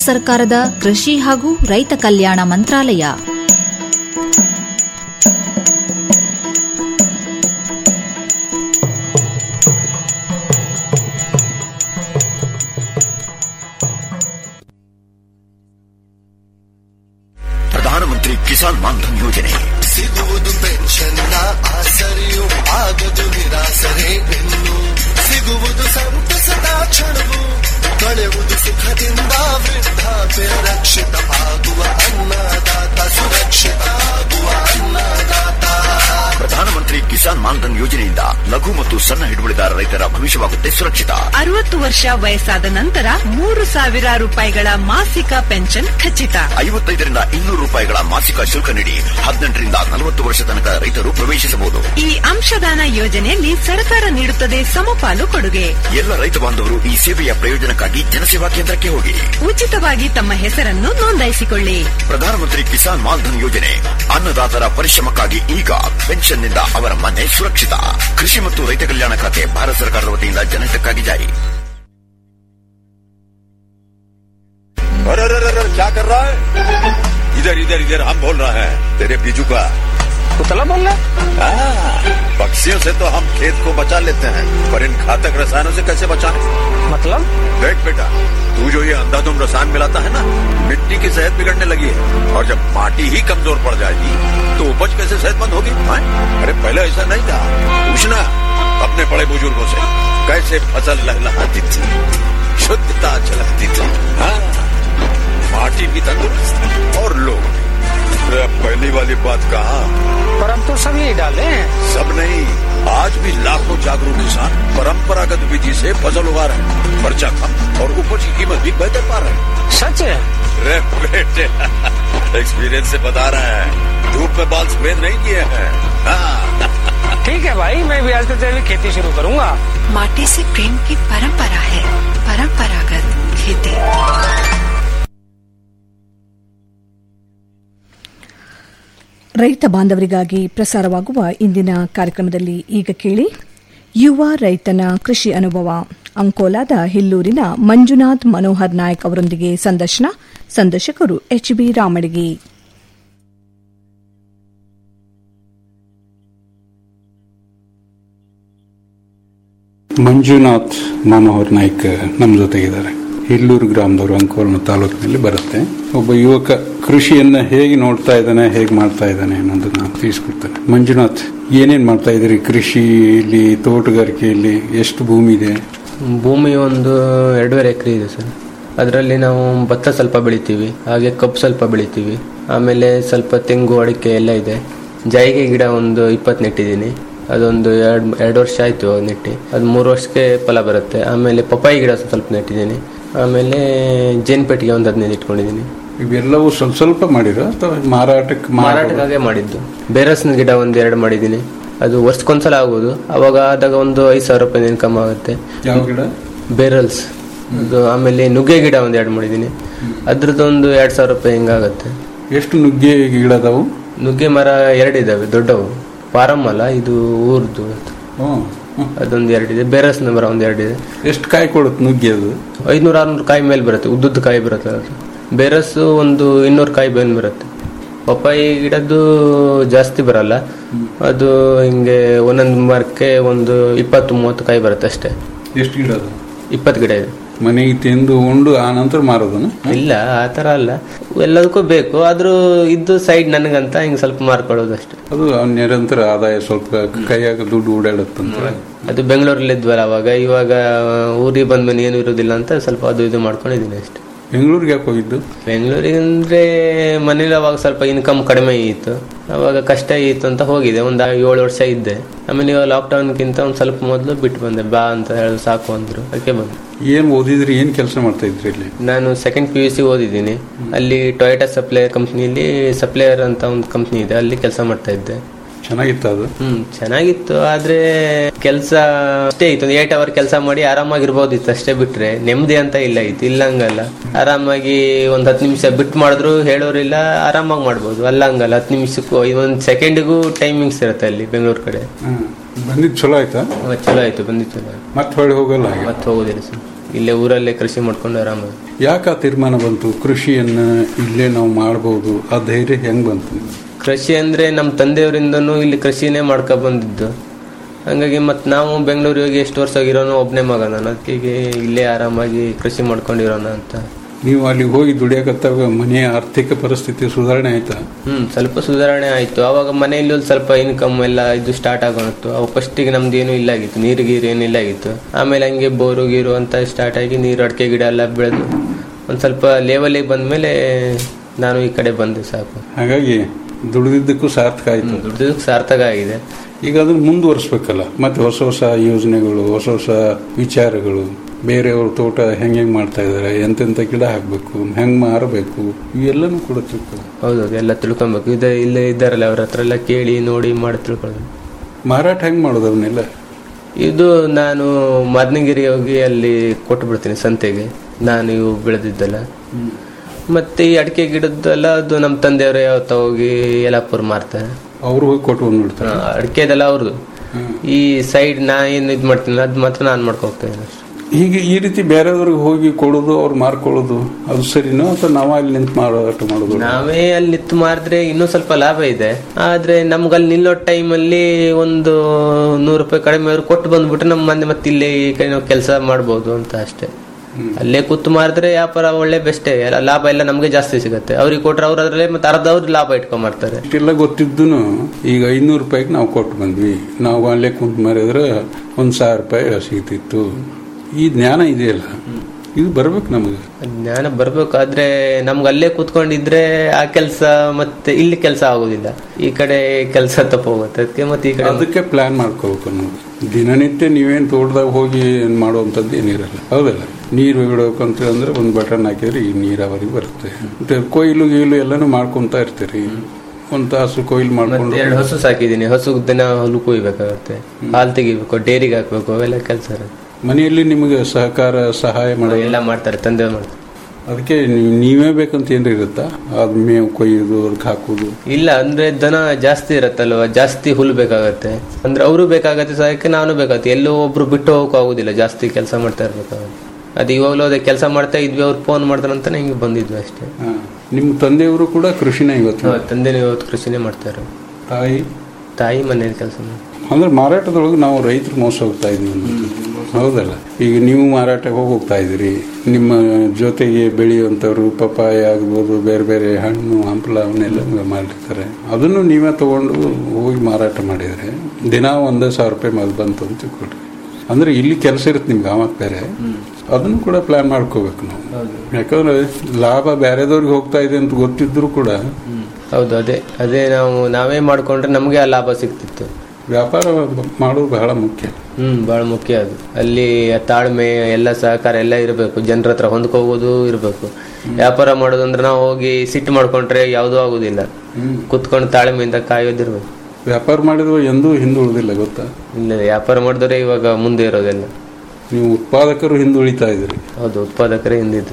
ಸರ್ಕಾರದ ಕೃಷಿ ಹಾಗೂ ರೈತ ಕಲ್ಯಾಣ ಮಂತ್ರಾಲಯ ಪ್ರಧಾನಮಂತ್ರಿ ಕಿಸಾನ್ ಮಾನ್ಧನ್ ಯೋಜನೆ ಸಿಗುವುದು ಪೆನ್ಷನ್ನ ಆಸರೆಯು ಆಗದು ನಿರಾಸರೆ ಇನ್ನು ಸಿಗುವುದು ಸಂತಸದ ಕ್ಷಣವು ಕಳೆಯುವುದು ಸುಖದಿಂದ ವೃದ್ಧಾಪ್ಯ ರಕ್ಷಿತ ಆಗುವ ಅನ್ನದಾತ ಸುರಕ್ಷಿತ ಆಗುವ ಅನ್ನದಾತ ಪ್ರಧಾನಮಂತ್ರಿ ಕಿಸಾನ್ ಮಾನ್ಧನ್ ಯೋಜನೆಯಿಂದ ಲಘು ಮತ್ತು ಸಣ್ಣ ಹಿಡುವಳಿದಾರ ರೈತರ ಭವಿಷ್ಯವಾಗುತ್ತೆ ಸುರಕ್ಷಿತ ಅರವತ್ತು ವರ್ಷ ವಯಸ್ಸಾದ ನಂತರ ಮೂರು ಸಾವಿರ ರೂಪಾಯಿಗಳ ಮಾಸಿಕ ಪೆನ್ಷನ್ ಖಚಿತ ಐವತ್ತೈದರಿಂದ ಇನ್ನೂರು ರೂಪಾಯಿಗಳ ಮಾಸಿಕ ಶುಲ್ಕ ನೀಡಿ ಹದಿನೆಂಟರಿಂದ ನಲವತ್ತು ವರ್ಷ ತನಕ ರೈತರು ಪ್ರವೇಶಿಸಬಹುದು ಈ ಅಂಶದಾನ ಯೋಜನೆಯಲ್ಲಿ ಸರ್ಕಾರ ನೀಡುತ್ತದೆ ಸಮಪಾಲು ಕೊಡುಗೆ ಎಲ್ಲ ರೈತ ಬಾಂಧವರು ಈ ಸೇವೆಯ ಪ್ರಯೋಜನಕ್ಕಾಗಿ ಜನಸೇವಾ ಕೇಂದ್ರಕ್ಕೆ ಹೋಗಿ ಉಚಿತವಾಗಿ ತಮ್ಮ ಹೆಸರನ್ನು ನೋಂದಾಯಿಸಿಕೊಳ್ಳಿ ಪ್ರಧಾನಮಂತ್ರಿ ಕಿಸಾನ್ ಮಾನ್ಧನ್ ಯೋಜನೆ ಅನ್ನದಾತರ ಪರಿಶ್ರಮಕ್ಕಾಗಿ ಈಗ ಪೆನ್ಷನ್ನಿಂದ ಅವರ ಮನೆ ಸುರಕ್ಷಿತ ಕೃಷಿ ಮತ್ತು ರೈತ ಕಲ್ಯಾಣ ಖಾತೆ ಭಾರತ ಸರ್ಕಾರದ ವತಿಯಿಂದ ಜನಹಿತಕ್ಕಾಗಿ ಜಾರಿ अरे अरे अरे अरे, क्या कर रहा है इधर इधर इधर हम बोल रहे हैं तेरे बीजू का कुतला बोल रहा हाँ, पक्षियों से तो हम खेत को बचा लेते हैं पर इन घातक रसायनों से कैसे बचाएं? मतलब देख बेटा तू जो ये अंधाधुंध रसायन मिलाता है ना मिट्टी की सेहत बिगड़ने लगी है और जब माटी ही कमजोर पड़ जाएगी तो उपज कैसे सेहतमंद होगी हाँ? अरे पहले ऐसा नहीं था पूछना अपने बड़े बुजुर्गों से कैसे फसल लहलहाती थी शुद्धता झलकती थी हाँ माटी भी तंदुरुस्त और लोग भी। अरे अब पहली वाली बात कहा पर हम तो सब यही डाले हैं सब नहीं आज भी लाखों जागरूक किसान परंपरागत विधि से फसल उगा रहे हैं खर्चा कम और उपज की कीमत भी बेहतर पा रहे हैं सच है अरे बेटे एक्सपीरियंस से बता रहे हैं धूप में बाल सफेद नहीं किए हैं हाँ ठीक है भाई मैं भी आज से जैविक खेती शुरू करूंगा माटी से प्रेम की परंपरा है परंपरागत खेती ರೈತ ಬಾಂಧವರಿಗಾಗಿ ಪ್ರಸಾರವಾಗುವ ಇಂದಿನ ಕಾರ್ಯಕ್ರಮದಲ್ಲಿ ಈಗ ಕೇಳಿ ಯುವ ರೈತನ ಕೃಷಿ ಅನುಭವ ಅಂಕೋಲಾದ ಹಿಲ್ಲೂರಿನ ಮಂಜುನಾಥ್ ಮನೋಹರ್ ನಾಯಕ್ ಅವರೊಂದಿಗೆ ಸಂದರ್ಶನ ಸಂದರ್ಶಕರು ಎಚ್ಬಿ ರಾಮಡಿಗೆ ಮಂಜುನಾಥ್ ಮನೋಹರ್ ನಾಯ್ಕ್ ನಮ್ಮ ಜೊತೆಗಿದ್ದಾರೆ ಹಿಲ್ಲೂರು ಗ್ರಾಮದವರು ಅಂಕೋಲ ತಾಲೂಕಿನಲ್ಲಿ ಬರುತ್ತೆ ಒಬ್ಬ ಯುವಕ ಕೃಷಿಯನ್ನ ಹೇಗೆ ನೋಡ್ತಾ ಇದ್ದಾನೆ ಹೇಗೆ ಮಾಡ್ತಾ ಇದ್ದಾನೆ ಅನ್ನೋದನ್ನ ತಿಳಿಸ್ಕೊಡ್ತಾನೆ ಮಂಜುನಾಥ್ ಏನೇನ್ ಮಾಡ್ತಾ ಇದ್ದೀರಿ ಕೃಷಿಯಲ್ಲಿ ತೋಟಗಾರಿಕೆಯಲ್ಲಿ ಎಷ್ಟು ಭೂಮಿ ಇದೆ ಭೂಮಿ ಒಂದು ಎರಡೂವರೆ ಎಕರೆ ಇದೆ ಸರ್ ಅದರಲ್ಲಿ ನಾವು ಭತ್ತ ಸ್ವಲ್ಪ ಬೆಳಿತೀವಿ ಹಾಗೆ ಕಬ್ಬು ಸ್ವಲ್ಪ ಬೆಳಿತೀವಿ ಆಮೇಲೆ ಸ್ವಲ್ಪ ತೆಂಗು ಅಡಿಕೆ ಎಲ್ಲ ಇದೆ ಜಾಯಿಗೆ ಗಿಡ ಒಂದು ಇಪ್ಪತ್ತು ನೆಟ್ಟಿದ್ದೀನಿ ಅದೊಂದು ಎರಡು ಎರಡು ವರ್ಷ ಆಯಿತು ನೆಟ್ಟಿ ಅದು ಮೂರು ವರ್ಷಕ್ಕೆ ಫಲ ಬರುತ್ತೆ ಆಮೇಲೆ ಪಪ್ಪಾಯಿ ಗಿಡ ಸ್ವಲ್ಪ ನೆಟ್ಟಿದ್ದೀನಿ ಆಮೇಲೆ ಜೇನ್ಪೆಟ್ಟಿಗೆ ಒಂದು ಹದಿನೈದು ಇಟ್ಕೊಂಡಿದ್ದೀನಿ ಇವೆಲ್ಲವೂ ಸ್ವಲ್ಪ ಸ್ವಲ್ಪ ಮಾಡಿರೋ ಅಥವಾ ಮಾರಾಟಕ್ಕೆ ಮಾರಾಟ ಮಾರಾಟಕ್ಕಾಗೆ ಮಾಡಿದ್ದು ಬೇರಸ್ನ ಗಿಡ ಒಂದು ಎರಡು ಮಾಡಿದ್ದೀನಿ ಅದು ವರ್ಷಕ್ಕೊಂದ್ಸಲ ಆಗೋದು ಅವಾಗ ಆದಾಗ ಒಂದು ಐದು ಸಾವಿರ ರೂಪಾಯಿ ಇನ್ಕಮ್ ಆಗುತ್ತೆ ಯಾವ ಗಿಡ ಬೇರಲ್ಸ್ ಅದು ಆಮೇಲೆ ನುಗ್ಗೆ ಗಿಡ ಒಂದು ಎರಡು ಮಾಡಿದ್ದೀನಿ ಅದ್ರದ್ದು ಒಂದು ಎರಡು ಸಾವಿರ ರೂಪಾಯಿ ಹಿಂಗಾಗತ್ತೆ ಎಷ್ಟು ನುಗ್ಗೆ ಗಿಡ ಅದಾವು ನುಗ್ಗೆ ಮರ ಎರಡಿದಾವೆ ದೊಡ್ಡವು ಪಾರಮ್ ಅಲ್ಲ ಇದು ಊರ್ದು ಹ್ಮ್. ಹ್ಮ್. ಅದೊಂದು ಎರಡಿದೆ ಬೇರಸ್ನ ಮರ ಒಂದು ಎರಡಿದೆ ಎಷ್ಟು ಕಾಯಿ ಕೊಡುತ್ತೆ ನುಗ್ಗೆ ಅದು ಐನೂರ ಆರ್ನೂರು ಕಾಯಿ ಮೇಲೆ ಬರುತ್ತೆ ಉದ್ದುದ್ದು ಕಾಯಿ ಬರುತ್ತೆ ಅದು ಬೇರಸ್ಸು ಒಂದು ಇನ್ನೂರು ಕಾಯಿ ಮೇಲೆ ಬರುತ್ತೆ ಪಪ್ಪಾಯಿ ಗಿಡದ್ದು ಜಾಸ್ತಿ ಬರಲ್ಲ ಅದು ಹಿಂಗೆ ಒಂದೊಂದು ಮರಕ್ಕೆ ಒಂದು ಇಪ್ಪತ್ತು ಮೂವತ್ತು ಕಾಯಿ ಬರುತ್ತೆ ಅಷ್ಟೇ ಎಷ್ಟು ಗಿಡ ಅದು ಇಪ್ಪತ್ತು ಗಿಡ ಇದೆ ಮನೆಗೆ ತಿಂದು ಉಂಡು ಆ ನಂತರ ಮಾರೋದನ್ನ ಇಲ್ಲ ಆ ಥರ ಅಲ್ಲ ಎಲ್ಲದಕ್ಕೂ ಬೇಕು ಆದ್ರೂ ಇದ್ದು ಸೈಡ್ ನನಗಂತ ಹಿಂಗೆ ಸ್ವಲ್ಪ ಮಾರ್ಕೊಳ್ಳೋದು ಅಷ್ಟೇ ಅದು ಅವ್ನ್ ನಿರಂತರ ಆದಾಯ ಸ್ವಲ್ಪ ಕೈಯಾಗ ದುಡ್ಡು ಓಡಾಡುತ್ತಂತ ಅದು ಬೆಂಗಳೂರಲ್ಲಿ ಇದ್ವಲ್ಲ ಅವಾಗ ಇವಾಗ ಊರಿಗೆ ಬಂದ್ಮೇಲೆ ಏನು ಇರೋದಿಲ್ಲ ಅಂತ ಸ್ವಲ್ಪ ಅದು ಇದು ಮಾಡ್ಕೊಂಡಿದ್ದೀನಿ ಅಷ್ಟೇ ಬೆಂಗಳೂರಿಗೆ ಯಾಕೆ ಹೋಗಿದ್ದು ಬೆಂಗಳೂರಿಗೆ ಅಂದ್ರೆ ಮನೇಲಿ ಅವಾಗ ಸ್ವಲ್ಪ ಇನ್ಕಮ್ ಕಡಿಮೆ ಇತ್ತು ಅವಾಗ ಕಷ್ಟ ಇತ್ತು ಅಂತ ಹೋಗಿದೆ ಒಂದು ಏಳು ವರ್ಷ ಇದ್ದೆ ಆಮೇಲೆ ಇವಾಗ ಲಾಕ್ಡೌನ್ಗಿಂತ ಒಂದು ಸ್ವಲ್ಪ ಮೊದಲು ಬಿಟ್ಟು ಬಂದೆ ಬಾ ಅಂತ ಹೇಳಿ ಸಾಕು ಅಂದ್ರು ಅದಕ್ಕೆ ಬಂದೆ ಏನ್ ಓದಿದ್ರಿ ಏನ್ ಕೆಲಸ ಮಾಡ್ತಾ ಇದ್ರಿ ಇಲ್ಲಿ ನಾನು ಸೆಕೆಂಡ್ ಪಿ ಯು ಸಿ ಓದಿದ್ದೀನಿ ಅಲ್ಲಿ ಟೊಯೋಟಾ ಸಪ್ಲೈಯರ್ ಕಂಪ್ನಿಯಲ್ಲಿ ಸಪ್ಲೈಯರ್ ಅಂತ ಒಂದು ಕಂಪ್ನಿ ಇದೆ ಅಲ್ಲಿ ಕೆಲಸ ಮಾಡ್ತಾ ಇದ್ದೆ ಚೆನ್ನಾಗಿತ್ತು ಅದು ಹ್ಮ್ ಚೆನ್ನಾಗಿತ್ತು ಆದ್ರೆ ಕೆಲಸ ಅಷ್ಟೇ ಇತ್ತು ಒಂದು ಏಟ್ ಅವರ್ ಕೆಲಸ ಮಾಡಿ ಆರಾಮಾಗಿರ್ಬೋದಿತ್ತು ಅಷ್ಟೇ ಬಿಟ್ರೆ ನೆಮ್ಮದಿ ಅಂತ ಇಲ್ಲ ಇತ್ತು ಇಲ್ಲ ಹಂಗಲ್ಲ ಆರಾಮಾಗಿ ಒಂದ್ ಹತ್ತು ನಿಮಿಷ ಬಿಟ್ಟು ಮಾಡಿದ್ರು ಹೇಳೋರಿಲ್ಲ ಆರಾಮಾಗಿ ಮಾಡ್ಬೋದು ಅಲ್ಲ ಹಂಗಲ್ಲ ಹತ್ತು ನಿಮಿಷಕ್ಕೂ ಒಂದ್ ಸೆಕೆಂಡಿಗೂ ಟೈಮಿಂಗ್ಸ್ ಇರುತ್ತೆ ಅಲ್ಲಿ ಬೆಂಗಳೂರು ಕಡೆ ಹ್ಮ್. ಬಂದಿದ್ ಚಲೋ ಆಯ್ತಾ ಅವಾಗ ಚಲೋ ಆಯ್ತು ಬಂದಿತ್ತು ಚಲೋ ಆಯ್ತು ಮತ್ತೆ ಹೊಳ್ಳಿ ಹೋಗಲ್ಲ ಹಾಗೆ ಮತ್ತೆ ಹೋಗೋದಿಲ್ಲ ಸರ್ ಇಲ್ಲೇ ಊರಲ್ಲೇ ಕೃಷಿ ಮಾಡ್ಕೊಂಡು ಆರಾಮಾಗಿ ಯಾಕೆ ಆ ತೀರ್ಮಾನ ಬಂತು ಕೃಷಿಯನ್ನ ಇಲ್ಲೇ ನಾವು ಮಾಡ್ಬೋದು ಆ ಧೈರ್ಯ ಹೆಂಗ್ ಬಂತು ನಿಮ್ಗೆ? ಕೃಷಿ ಅಂದ್ರೆ ನಮ್ಮ ತಂದೆಯವರಿಂದನೂ ಇಲ್ಲಿ ಕೃಷಿನೇ ಮಾಡ್ಕೊ ಬಂದಿದ್ದು ಹಂಗಾಗಿ ಮತ್ತೆ ನಾವು ಬೆಂಗಳೂರಿಗೆ ಹೋಗಿ ಎಷ್ಟು ವರ್ಷ ಆಗಿರೋನು ಒಬ್ಬನೇ ಮಗ ನಾನು ಅದಕ್ಕೆ ಇಲ್ಲೇ ಆರಾಮಾಗಿ ಕೃಷಿ ಮಾಡ್ಕೊಂಡಿರೋಣ ಅಂತ ನೀವು ಅಲ್ಲಿ ಹೋಗಿ ದುಡಿಯಕತ್ತಾಗ ಮನೆಯ ಆರ್ಥಿಕ ಪರಿಸ್ಥಿತಿ ಸುಧಾರಣೆ ಆಯ್ತಾ ಹ್ಮ್ ಸ್ವಲ್ಪ ಸುಧಾರಣೆ ಆಯ್ತು ಅವಾಗ ಮನೆಯಲ್ಲಿ ಒಂದು ಸ್ವಲ್ಪ ಇನ್ಕಮ್ ಎಲ್ಲ ಇದು ಸ್ಟಾರ್ಟ್ ಆಗೋಣಿತ್ತು ಅವಾಗ ಫಸ್ಟಿಗೆ ನಮ್ದು ಏನು ಇಲ್ಲ ಆಗಿತ್ತು ನೀರು ಗೀರು ಏನಿಲ್ಲ ಆಗಿತ್ತು ಆಮೇಲೆ ಹಂಗೆ ಬೋರು ಗೀರು ಅಂತ ಸ್ಟಾರ್ಟ್ ಆಗಿ ನೀರು ಅಡಿಕೆ ಗಿಡ ಎಲ್ಲ ಬೆಳೆದು ಒಂದು ಸ್ವಲ್ಪ ಲೆವೆಲಿಗೆ ಬಂದ್ಮೇಲೆ ನಾನು ಈ ಕಡೆ ಬಂದೆ ಸಾಕು ಹಾಗಾಗಿ ದುಡಿದಿದ್ದಕ್ಕೂ ಸಾರ್ಥಕ ಆಯ್ತು ದುಡ್ದಕ್ಕೆ ಸಾರ್ಥಕ ಆಗಿದೆ ಈಗ ಅದನ್ನ ಮುಂದುವರಿಸ್ಬೇಕಲ್ಲ ಮತ್ತೆ ಹೊಸ ಹೊಸ ಯೋಜನೆಗಳು ಹೊಸ ಹೊಸ ವಿಚಾರಗಳು ಬೇರೆಯವ್ರ ತೋಟ ಹೆಂಗ್ ಹೆಂಗ್ ಮಾಡ್ತಾ ಇದಾರೆ ಎಂತೆಂತ ಗಿಡ ಹಾಕ್ಬೇಕು ಹೆಂಗ್ ಮಾರಬೇಕು ಇವೆಲ್ಲನೂ ಕೂಡ ತಿಳ್ಕೊ ಹೌದು ಎಲ್ಲ ತಿಳ್ಕೊಬೇಕು ಇದೆ ಇಲ್ಲೇ ಇದ್ದಾರಲ್ಲ ಅವ್ರ ಹತ್ರ ಎಲ್ಲ ಕೇಳಿ ನೋಡಿ ಮಾಡಿ ತಿಳ್ಕೊಳ್ಳೋದು ಮಾರಾಟ ಹೆಂಗ್ ಮಾಡೋದು ಅವನ್ನೆಲ್ಲ ಇದು ನಾನು ಮದನಗಿರಿ ಹೋಗಿ ಅಲ್ಲಿ ಕೊಟ್ಟು ಬಿಡ್ತೀನಿ ಸಂತೆಗೆ ನಾನು ಇವು ಬೆಳೆದಿದ್ದೆಲ್ಲ ಮತ್ತೆ ಈ ಅಡಿಕೆ ಗಿಡದ್ದೆಲ್ಲ ಅದು ನಮ್ಮ ತಂದೆಯವರೇ ಯಾವತ್ತ ಹೋಗಿ ಯಲಾಪುರ ಮಾರ್ತಾರೆ ಅವ್ರು ಹೋಗಿ ಕೊಟ್ಟು ಬಂದ್ಬಿಡ್ತಾರೆ ಹಾ, ಅಡಿಕೆದೆಲ್ಲ ಅವ್ರದ್ದು ಈ ಸೈಡ್ ನಾ ಏನು ಇದು ಮಾಡ್ತೀನಿ ಅದು ಮಾತ್ರ ನಾನು ಮಾಡ್ಕೊ ಹೋಗ್ತಾ ಇದ್ದೀನಿ ಅಷ್ಟೇ ಹೀಗೆ ಈ ರೀತಿ ಬೇರೆಯವ್ರಿಗೆ ಹೋಗಿ ಕೊಡೋದು ಅವ್ರು ಮಾರ್ಕೊಳ್ಳೋದು ಅದು ಸರಿನೋ ಅಥವಾ ನಾವ ಅಲ್ಲಿ ನಿಂತು ಮಾರಾಟ ಮಾಡೋದು ನಾವೇ ಅಲ್ಲಿ ನಿಂತು ಮಾರಿದ್ರೆ ಇನ್ನೂ ಸ್ವಲ್ಪ ಲಾಭ ಇದೆ ಆದ್ರೆ ನಮ್ಗೆ ಅಲ್ಲಿ ನಿಲ್ಲೋ ಟೈಮಲ್ಲಿ ಒಂದು ನೂರು ರೂಪಾಯಿ ಕಡಿಮೆ ಅವ್ರು ಕೊಟ್ಟು ಬಂದ್ಬಿಟ್ರೆ ನಮ್ಮ ಮಂದಿ ಮತ್ತೆ ಇಲ್ಲೇ ಈ ಕಡೆ ನಾವು ಕೆಲಸ ಮಾಡ್ಬೋದು ಅಂತ ಅಷ್ಟೇ ಅಲ್ಲೇ ಕೂತು ಮಾರಿದ್ರೆ ವ್ಯಾಪಾರ ಒಳ್ಳೆ ಬೆಸ್ಟೇ ಎಲ್ಲ ಲಾಭ ಎಲ್ಲ ನಮ್ಗೆ ಜಾಸ್ತಿ ಸಿಗುತ್ತೆ ಅವ್ರಿಗೆ ಕೊಟ್ರೆ ಅವ್ರ ಅದ್ರಲ್ಲೇ ಮತ್ತೆ ಅರ್ಧ ಅವ್ರು ಲಾಭ ಇಟ್ಕೊಂಡ್ ಮಾಡ್ತಾರೆ ಇಷ್ಟೆಲ್ಲ ಗೊತ್ತಿದ್ದನು ಈಗ ಐನೂರು ರೂಪಾಯಿಗೆ ನಾವು ಕೊಟ್ಟು ಬಂದ್ವಿ ನಾವು ಅಲ್ಲೇ ಕುಂತು ಮಾರಿದ್ರೆ ಒಂದ್ ಸಾವಿರ ರೂಪಾಯಿ ಸಿಗ್ತಿತ್ತು ಈ ಜ್ಞಾನ ಇದೆಯಲ್ಲ ಇದು ಬರ್ಬೇಕು ನಮಗೆ ಜ್ಞಾನ ಬರ್ಬೇಕಾದ್ರೆ ನಮ್ಗೆ ಅಲ್ಲೇ ಕೂತ್ಕೊಂಡಿದ್ರೆ ಆ ಕೆಲಸ ಮತ್ತೆ ಇಲ್ಲಿ ಕೆಲಸ ಆಗೋದಿಲ್ಲ ಈ ಕಡೆ ಕೆಲಸ ತಪ್ಪೋಗುತ್ತೆ ಅದಕ್ಕೆ ಮತ್ತೆ ಈ ಕಡೆ ಅದಕ್ಕೆ ಪ್ಲಾನ್ ಮಾಡ್ಕೋಬೇಕು ಅನ್ನೋದು ದಿನನಿತ್ಯ ನೀವೇನ್ ತೋಟದಾಗ ಹೋಗಿ ಏನ್ ಮಾಡುವಂಥದ್ದು ಏನಿರಲ್ಲ ಹೌದಲ್ಲ ನೀರು ಬಿಡಬೇಕು ಅಂತ ಅಂದ್ರೆ ಒಂದು ಬಟನ್ ಹಾಕಿದ್ರೆ ಈ ನೀರಾವರಿ ಬರುತ್ತೆ ಮತ್ತೆ ಕೊಯ್ಲು ಗೀಲು ಎಲ್ಲಾನು ಮಾಡ್ಕೊಂತ ಇರ್ತೀರಿ ಒಂದ್ ತಾಸು ಕೊಯ್ಲು ಮಾಡ್ಕೊಂಡು ಮತ್ತೆ ಎರಡು ಹಸು ಸಾಕಿದೀನಿ ಹಸು ದಿನ ಹುಲ್ಲು ಕೊಯ್ಬೇಕಾಗತ್ತೆ ಹಾಲು ತೆಗಿಬೇಕು ಡೇರಿಗೆ ಹಾಕ್ಬೇಕು ಅವೆಲ್ಲ ಕೆಲಸ ಇರುತ್ತೆ ಮನೆಯಲ್ಲಿ ನಿಮಗೆ ಸಹಕಾರ ಸಹಾಯ ಮಾಡೋ ಎಲ್ಲ ಮಾಡ್ತಾರೆ ತಂದೆ ಮಾಡ್ತಾರೆ ಅದಕ್ಕೆ ನೀವು- ನೀವೇ ಬೇಕಂತ ಏನ್ರಿ ಇರುತ್ತಾ ಅದ್ ಮೇವು ಕೊಯ್ಯೋದು ಅವ್ರಿಗೆ ಹಾಕೋದು ಇಲ್ಲ ಅಂದ್ರೆ ದನ ಜಾಸ್ತಿ ಇರತ್ತಲ್ವ ಜಾಸ್ತಿ ಹುಲ್ಲು ಬೇಕಾಗತ್ತೆ ಅಂದ್ರೆ ಅವರು ಬೇಕಾಗತ್ತೆ ಸಹಾಯಕ್ಕೆ ನಾನು ಬೇಕಾಗತ್ತೆ ಎಲ್ಲೋ ಒಬ್ರು ಬಿಟ್ಟು ಹೋಗಕ್ ಆಗುದಿಲ್ಲ ಜಾಸ್ತಿ ಕೆಲಸ ಮಾಡ್ತಾ ಇರ್ಬೇಕಾಗತ್ತೆ ಅದು ಇವಾಗಲೂ ಅದೇ ಕೆಲಸ ಮಾಡ್ತಾ ಇದ್ವಿ ಅವ್ರು ಫೋನ್ ಮಾಡ್ತಾರಂತ ಹಿಂಗೆ ಬಂದಿದ್ವಿ ಅಷ್ಟೇ ಹಾ. ನಿಮ್ಮ ತಂದೆಯವರು ಕೂಡ ಕೃಷಿನ ಇವತ್ತು ಹಾ, ತಂದೆನೂ ಇವತ್ತು ಕೃಷಿನೇ ಮಾಡ್ತಾರೆ ತಾಯಿ ತಾಯಿ ಮನೇಲಿ ಕೆಲಸ ಮಾಡಿ ಅಂದ್ರೆ ಮಾರಾಟದೊಳಗೆ ನಾವು ರೈತರು ಮೋಸ ಹೋಗ್ತಾ ಇದೀವಿ ಅನ್ನೋದು. ಹೌದಲ್ಲ ಈಗ ನೀವು ಮಾರಾಟಕ್ಕೆ ಹೋಗಿ ಹೋಗ್ತಾ ಇದ್ದೀರಿ ನಿಮ್ಮ ಜೊತೆಗೆ ಬೆಳೆಯುವಂಥವ್ರು ಪಪಾಯ ಆಗ್ಬೋದು ಬೇರೆ ಬೇರೆ ಹಣ್ಣು ಹಂಪಲ ಅವನ್ನೆಲ್ಲ ಮಾಡಿರ್ತಾರೆ ಅದನ್ನು ನೀವೇ ತಗೊಂಡು ಹೋಗಿ ಮಾರಾಟ ಮಾಡಿದ್ರೆ ದಿನ ಒಂದೇ ಸಾವಿರ ರೂಪಾಯಿ ಮದ್ದು ಬಂತು ಅಂತ ತಿಳ್ಕೊಳ್ರಿ ಅಂದ್ರೆ ಇಲ್ಲಿ ಕೆಲಸ ಇರುತ್ತೆ ನಿಮ್ಗೆ ಆಮತ್ ಬೇರೆ ಅದನ್ನು ಕೂಡ ಪ್ಲಾನ್ ಮಾಡ್ಕೋಬೇಕು ನಾವು ಯಾಕಂದ್ರೆ ಲಾಭ ಬೇರೆದವ್ರಿಗೆ ಹೋಗ್ತಾ ಇದೆ ಅಂತ ಗೊತ್ತಿದ್ರು ಕೂಡ ಹೌದು ಅದೇ ಅದೇ ನಾವು ನಾವೇ ಮಾಡ್ಕೊಂಡ್ರೆ ನಮಗೆ ಆ ಲಾಭ ಸಿಗ್ತಿತ್ತು ವ್ಯಾಪಾರ ಮಾಡೋದು ಬಹಳ ಮುಖ್ಯ ಹ್ಮ್ ಬಹಳ ಮುಖ್ಯ ಅದು ಅಲ್ಲಿ ಆ ತಾಳ್ಮೆ ಎಲ್ಲ ಸಹಕಾರ ಎಲ್ಲ ಇರಬೇಕು ಜನರ ಹತ್ರ ಹೊಂದ್ಕೋಬೋದು ಇರಬೇಕು ವ್ಯಾಪಾರ ಮಾಡೋದಂದ್ರೆ ನಾವು ಹೋಗಿ ಸಿಟ್ಟು ಮಾಡ್ಕೊಂಡ್ರೆ ಯಾವುದೂ ಆಗುದಿಲ್ಲ ಕುತ್ಕೊಂಡು ತಾಳ್ಮೆಯಿಂದ ಕಾಯೋದಿರ್ಬೇಕು ವ್ಯಾಪಾರ ಮಾಡಿದ್ರು ಎಂದೂ ಹಿಂದುಳಿದಿಲ್ಲ ಗೊತ್ತಾ ಇಲ್ಲ ವ್ಯಾಪಾರ ಮಾಡಿದ್ರೆ ಇವಾಗ ಮುಂದೆ ಇರೋದೆಲ್ಲ ನೀವು ಉತ್ಪಾದಕರು ಹಿಂದುಳಿತಾ ಇದ್ರಿ ಹೌದು ಉತ್ಪಾದಕರೇ ಹಿಂದಿದ್ದು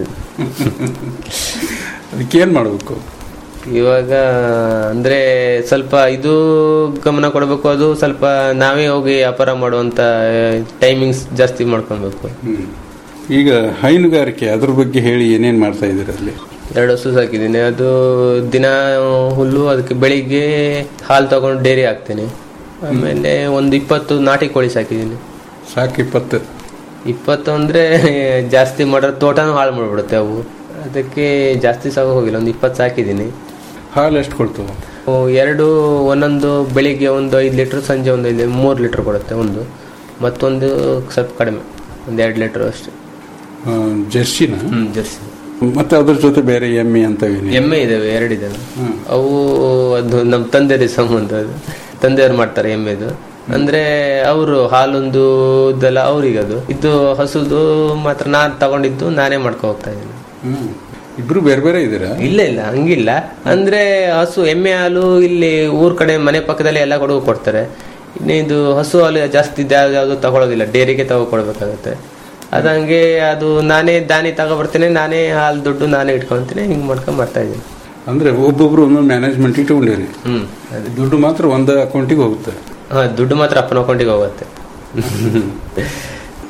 ಅದಕ್ಕೇನ್ ಮಾಡಬೇಕು ಇವಾಗ ಅಂದ್ರೆ ಸ್ವಲ್ಪ ಇದು ಗಮನ ಕೊಡಬೇಕು ಅದು ಸ್ವಲ್ಪ ನಾವೇ ಹೋಗಿ ವ್ಯಾಪಾರ ಮಾಡುವಂತ ಟೈಮಿಂಗ್ಸ್ ಜಾಸ್ತಿ ಮಾಡ್ಕೊಬೇಕು ಈಗ ಹೈನುಗಾರಿಕೆ ಅದ್ರ ಬಗ್ಗೆ ಹೇಳಿ ಏನೇನ್ ಮಾಡ್ತಾ ಇದ್ದೀರಿ ಅಲ್ಲಿ ಎರಡು ಹಸು ಸಾಕಿದ್ದೀನಿ ಅದು ದಿನ ಹುಲ್ಲು ಅದಕ್ಕೆ ಬೆಳಿಗ್ಗೆ ಹಾಲು ತಗೊಂಡು ಡೈರಿ ಹಾಕ್ತೀನಿ ಆಮೇಲೆ ಒಂದು ಇಪ್ಪತ್ತು ನಾಟಿ ಕೋಳಿ ಸಾಕಿದ್ದೀನಿ ಸಾಕು ಇಪ್ಪತ್ತು ಇಪ್ಪತ್ತು ಅಂದ್ರೆ ಜಾಸ್ತಿ ಮಾಡೋ ತೋಟನೂ ಹಾಳು ಮಾಡ್ಬಿಡುತ್ತೆ ಅವು ಅದಕ್ಕೆ ಜಾಸ್ತಿ ಸಾಕು ಹೋಗಿಲ್ಲ ಒಂದು ಇಪ್ಪತ್ತು ಸಾಕಿದ್ದೀನಿ ಹಾಲು ಎಷ್ಟು ಕೊಡ್ತವೆ ಓ, ಎರಡು ಒಂದೊಂದು ಬೆಳಿಗ್ಗೆ ಒಂದು ಐದು ಲೀಟ್ರ್ ಸಂಜೆ ಒಂದು ಐದು ಮೂರು ಲೀಟ್ರ್ ಕೊಡುತ್ತೆ ಒಂದು ಮತ್ತೊಂದು ಸ್ವಲ್ಪ ಕಡಿಮೆ ಒಂದು ಎರಡು ಲೀಟ್ರ್ ಅಷ್ಟೇ ಆ, ಜರ್ಸಿನ ಹ್ಮ್ ಜರ್ಸಿ ಮತ್ತೆ ಅದ್ರ ಜೊತೆ ಬೇರೆ ಎಮ್ಮೆ ಅಂತವೇನಿ ಎಮ್ಮೆ ಇದಾವೆ ಎರಡಿದಾವೆ ಅವು ಅದು ನಮ್ಮ ತಂದೆಯ ಸಂಬಂಧ ಅದು ತಂದೆಯವ್ರು ಮಾಡ್ತಾರೆ ಎಮ್ಮೆದು ಅಂದ್ರೆ ಅವರು ಹಾಲೊಂದು ಇದೆಲ್ಲ ಅವ್ರಿಗೆ ಅದು ಇದು ಹಸುದು ಮಾತ್ರ ನಾನ್ ತಗೊಂಡಿದ್ದು ನಾನೇ ಮಾಡ್ಕೊ ಹೋಗ್ತಾ ಇದ್ದೀನಿ ಹ್ಮ್ ಇಬ್ರು ಬೇರೆ ಬೇರೆ ಇದ್ದೀರಾ ಇಲ್ಲ ಇಲ್ಲ ಹಂಗಿಲ್ಲ ಅಂದ್ರೆ ಹಸು ಎಮ್ಮೆ ಹಾಲು ಇಲ್ಲಿ ಊರ್ ಕಡೆ ಮನೆ ಪಕ್ಕದಲ್ಲಿ ಎಲ್ಲ ಕೊಡುಗು ಕೊಡ್ತಾರೆ ಇನ್ನು ಇದು ಹಸು ಹಾಲು ಜಾಸ್ತಿ ಯಾವ್ದು ತಗೊಳ್ಳೋದಿಲ್ಲ ಡೇರಿಗೆ ತಗೊಳ್ಬೇಕಾಗತ್ತೆ ಅದಂಗೆ ಅದು ನಾನೇ ದಾನಿ ತಗೊಬರ್ತೀನಿ ನಾನೇ ಹಾಲು ದುಡ್ಡು ನಾನೇ ಇಟ್ಕೊಂತೀನಿ ಹಿಂಗ್ ಮಾಡ್ಕೊಂಡ್ ಮಾಡ್ತಾ ಇದ್ದೀನಿ ಅಂದ್ರೆ ಒಬ್ಬೊಬ್ರು ಒಂದೊಂದು ಮ್ಯಾನೇಜ್ಮೆಂಟ್ ಇಟ್ಕೊಂಡಿರಿ ಹ್ಮ್ ಅದೇ ದುಡ್ಡು ಮಾತ್ರ ಒಂದ ಅಕೌಂಟಿಗೆ ಹೋಗುತ್ತೆ ಹಾ ದುಡ್ಡು ಮಾತ್ರ ಅಪ್ಪನ ಅಕೌಂಟಿಗೆ ಹೋಗುತ್ತೆ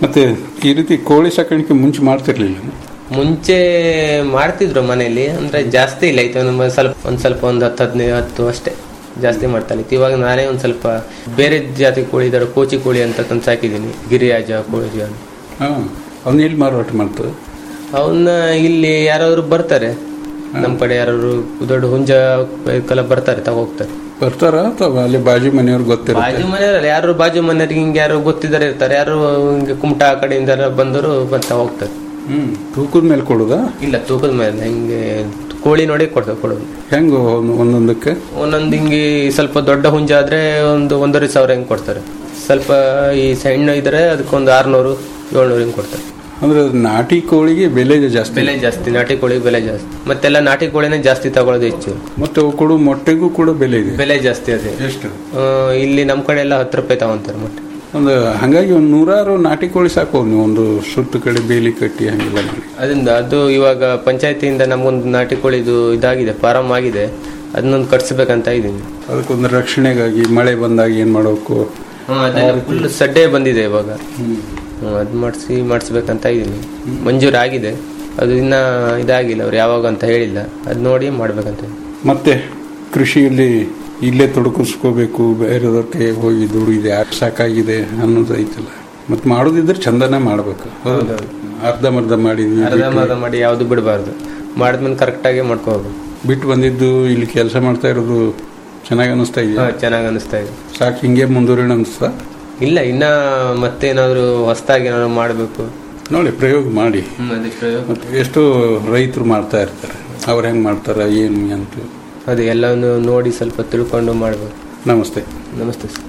ಮತ್ತೆ ಈ ರೀತಿ ಕೋಳಿ ಸಾಕಾಣಿಕೆ ಮುಂಚೆ ಮಾಡ್ತಿರ್ಲಿಲ್ಲ ಮುಂಚೆ ಮಾಡ್ತಿದ್ರು ಮನೆಯಲ್ಲಿ ಅಂದ್ರೆ ಜಾಸ್ತಿ ಇಲ್ಲ ಆಯ್ತು ನಮ್ಮ ಸ್ವಲ್ಪ ಒಂದ್ ಸ್ವಲ್ಪ ಒಂದು ಹತ್ತು ಹದಿನೈದು ಹತ್ತು ಅಷ್ಟೇ ಜಾಸ್ತಿ ಮಾಡ್ತಾ ಇತ್ತು ಇವಾಗ ನಾನೇ ಒಂದ್ ಸ್ವಲ್ಪ ಬೇರೆ ಜಾತಿ ಕೋಳಿ ಇದಾರೆ ಕೋಚಿ ಕೋಳಿ ಅಂತ ತಂದು ಸಾಕಿದ್ದೀನಿ ಗಿರಿಯಾಜ ಕೋಳಿ ಅಂತ. ಹಾ ಅವನ್ನ ಎಲ್ಲಿ ಮಾರಾಟ ಮಾಡ್ತದೆ ಅವನ್ನ ಇಲ್ಲಿ ಯಾರಾದ್ರು ಬರ್ತಾರೆ ನಮ್ ಕಡೆ ಯಾರಾದ್ರು ದೊಡ್ಡ ಹುಂಜ ಕಲ ಬರ್ತಾರೆ ತಗೋಗ್ತಾರೆ ಬರ್ತಾರ ಅಥವಾ ಅಲ್ಲಿ ಬಾಜು ಮನೆಯವ್ರು ಗೊತ್ತಿರುತ್ತೆ ಬಾಜು ಮನೆಯವ್ರಲ್ಲ ಯಾರು ಬಾಜು ಮನೆಯವ್ರಿಗೆ ಹಿಂಗೆ ಯಾರು ಗೊತ್ತಿದ್ದಾರೆ ಇರ್ತಾರೆ ಯಾರು ಹಿಂಗೆ ಕುಮಟಾ ಆ ಕಡೆಯಿಂದ ಎಲ್ಲ ಬಂದರು ಬರ್ತಾ ಹೋಗ್ತಾರೆ ಹ್ಮ್ ತೂಕದ ಮೇಲೆ ಕೊಡುದಾ ಇಲ್ಲ ತೂಕದ ಮೇಲೆ ಹಿಂಗೆ ಕೋಳಿ ನೋಡಿ ಕೊಡ್ತಾರೆ ಕೊಡೋದು ಹೆಂಗ ಒಂದೊಂದಕ್ಕೆ ಒಂದೊಂದು ಹಿಂಗೆ ಸ್ವಲ್ಪ ದೊಡ್ಡ ಹುಂಜ ಆದ್ರೆ ಒಂದು ಒಂದೂವರೆ ಸಾವಿರ ಹಿಂಗೆ ಕೊಡ್ತಾರೆ ಸ್ವಲ್ಪ ಈ ಸಣ್ಣ ಇದ್ರೆ ಅದಕ್ಕೊಂದು ಆರ್ನೂರು ಏಳ್ನೂರು ಹಿಂಗೆ ಕೊಡ್ತಾರೆ ಅಂದ್ರೆ ನಾಟಿ ಕೋಳಿಗೆ ಬೆಲೆ ಜಾಸ್ತಿ ಬೆಲೆ ಜಾಸ್ತಿ ನಾಟಿ ಕೋಳಿಗೆ ಬೆಲೆ ಜಾಸ್ತಿ ಮತ್ತೆಲ್ಲ ನಾಟಿ ಕೋಳಿನೇ ಜಾಸ್ತಿ ತಗೊಳ್ಳೋದು ಹೆಚ್ಚು ಮತ್ತೆ ಅವು ಕೊಡು ಮೊಟ್ಟೆಗೂ ಕೂಡ ಬೆಲೆ ಇದೆ ಬೆಲೆ ಜಾಸ್ತಿ ಅದೇ ಎಷ್ಟು ಆ, ಇಲ್ಲಿ ನಮ್ಮ ಕಡೆ ಎಲ್ಲ ಹತ್ತು ರೂಪಾಯಿ ತಗೊಂತಾರೆ ಮೊಟ್ಟೆ ಒಂದು ಹಂಗಾಗಿ ಒಂದು ನೂರಾರು ನಾಟಿ ಕೋಳಿ ಸಾಕು ನೀವು ಒಂದು ಸುತ್ತು ಕಡೆ ಬೇಲಿ ಕಟ್ಟಿ ಹಂಗೆಲ್ಲ ಮಾಡಿ ಅದರಿಂದ ಅದು ಇವಾಗ ಪಂಚಾಯತಿಯಿಂದ ನಮಗೊಂದು ನಾಟಿ ಕೋಳಿದು ಇದಾಗಿದೆ ಫಾರಂ ಆಗಿದೆ ಅದನ್ನೊಂದು ಕಟ್ಸ್ಬೇಕಂತ ಇದ್ದೀನಿ ಅದಕ್ಕೊಂದು ರಕ್ಷಣೆಗಾಗಿ ಮಳೆ ಬಂದಾಗ ಏನ್ ಮಾಡಬೇಕು ಫುಲ್ ಸಡ್ಡೆ ಬಂದಿದೆ ಇವಾಗ ಹ್ಮ್, ಅದ್ ಮಾಡಿಸಿ ಮಾಡಿಸ್ಬೇಕಂತ ಇದ್ದೀನಿ ಮಂಜೂರು ಆಗಿದೆ ಅದು ಇನ್ನ ಇದಾಗಿಲ್ಲ ಅವ್ರು ಯಾವಾಗ ಅಂತ ಹೇಳಿಲ್ಲ ಅದ್ ನೋಡಿ ಮಾಡ್ಬೇಕಂತ ಇದ್ದೀನಿ. ಮತ್ತೆ ಕೃಷಿಯಲ್ಲಿ ಇಲ್ಲೇ ತೊಡಗಿಸ್ಕೋಬೇಕು ಬೇರೆದಕ್ಕೆ ಹೋಗಿ ದುಡಿದೆ ಯಾಕೆ ಸಾಕಾಗಿದೆ ಅನ್ನೋದು ಐತಲ್ಲ ಮತ್ತೆ ಮಾಡೋದಿದ್ರೆ ಚಂದನೇ ಮಾಡ್ಬೇಕು ಅರ್ಧಮರ್ಧ ಮಾಡಿದ್ವಿ ಅರ್ಧಂಬರ್ಧ ಮಾಡಿ ಯಾವ್ದು ಬಿಡಬಾರ್ದು ಮಾಡಿದ್ಮೇಲೆ ಕರೆಕ್ಟಾಗಿ ಮಾಡ್ಕೋಬೇಕು ಬಿಟ್ಟು ಬಂದಿದ್ದು ಇಲ್ಲಿ ಕೆಲಸ ಮಾಡ್ತಾ ಇರೋದು ಚೆನ್ನಾಗಿ ಅನಿಸ್ತಾ ಇದೆಯಾ ಚೆನ್ನಾಗಿ ಅನಿಸ್ತಾ ಇದೆ ಸಾಕು ಹಿಂಗೆ ಮುಂದುವರಿಣ ಅನಿಸ್ತಾ ಇಲ್ಲ ಇನ್ನ ಮತ್ತೇನಾದ್ರು ಹೊಸದಾಗಿ ಏನಾದ್ರು ಮಾಡಬೇಕು ನೋಡಿ ಪ್ರಯೋಗ ಮಾಡಿ ಅದಕ್ಕೆ ಮತ್ತೆ ಎಷ್ಟೋ ರೈತರು ಮಾಡ್ತಾ ಇರ್ತಾರೆ ಅವ್ರು ಹೆಂಗೆ ಮಾಡ್ತಾರ ಏನು ಅಂತ ಅದೇ ಎಲ್ಲವನ್ನು ನೋಡಿ ಸ್ವಲ್ಪ ತಿಳ್ಕೊಂಡು ಮಾಡ್ಬೇಕು ನಮಸ್ತೆ ನಮಸ್ತೆ ಸರ್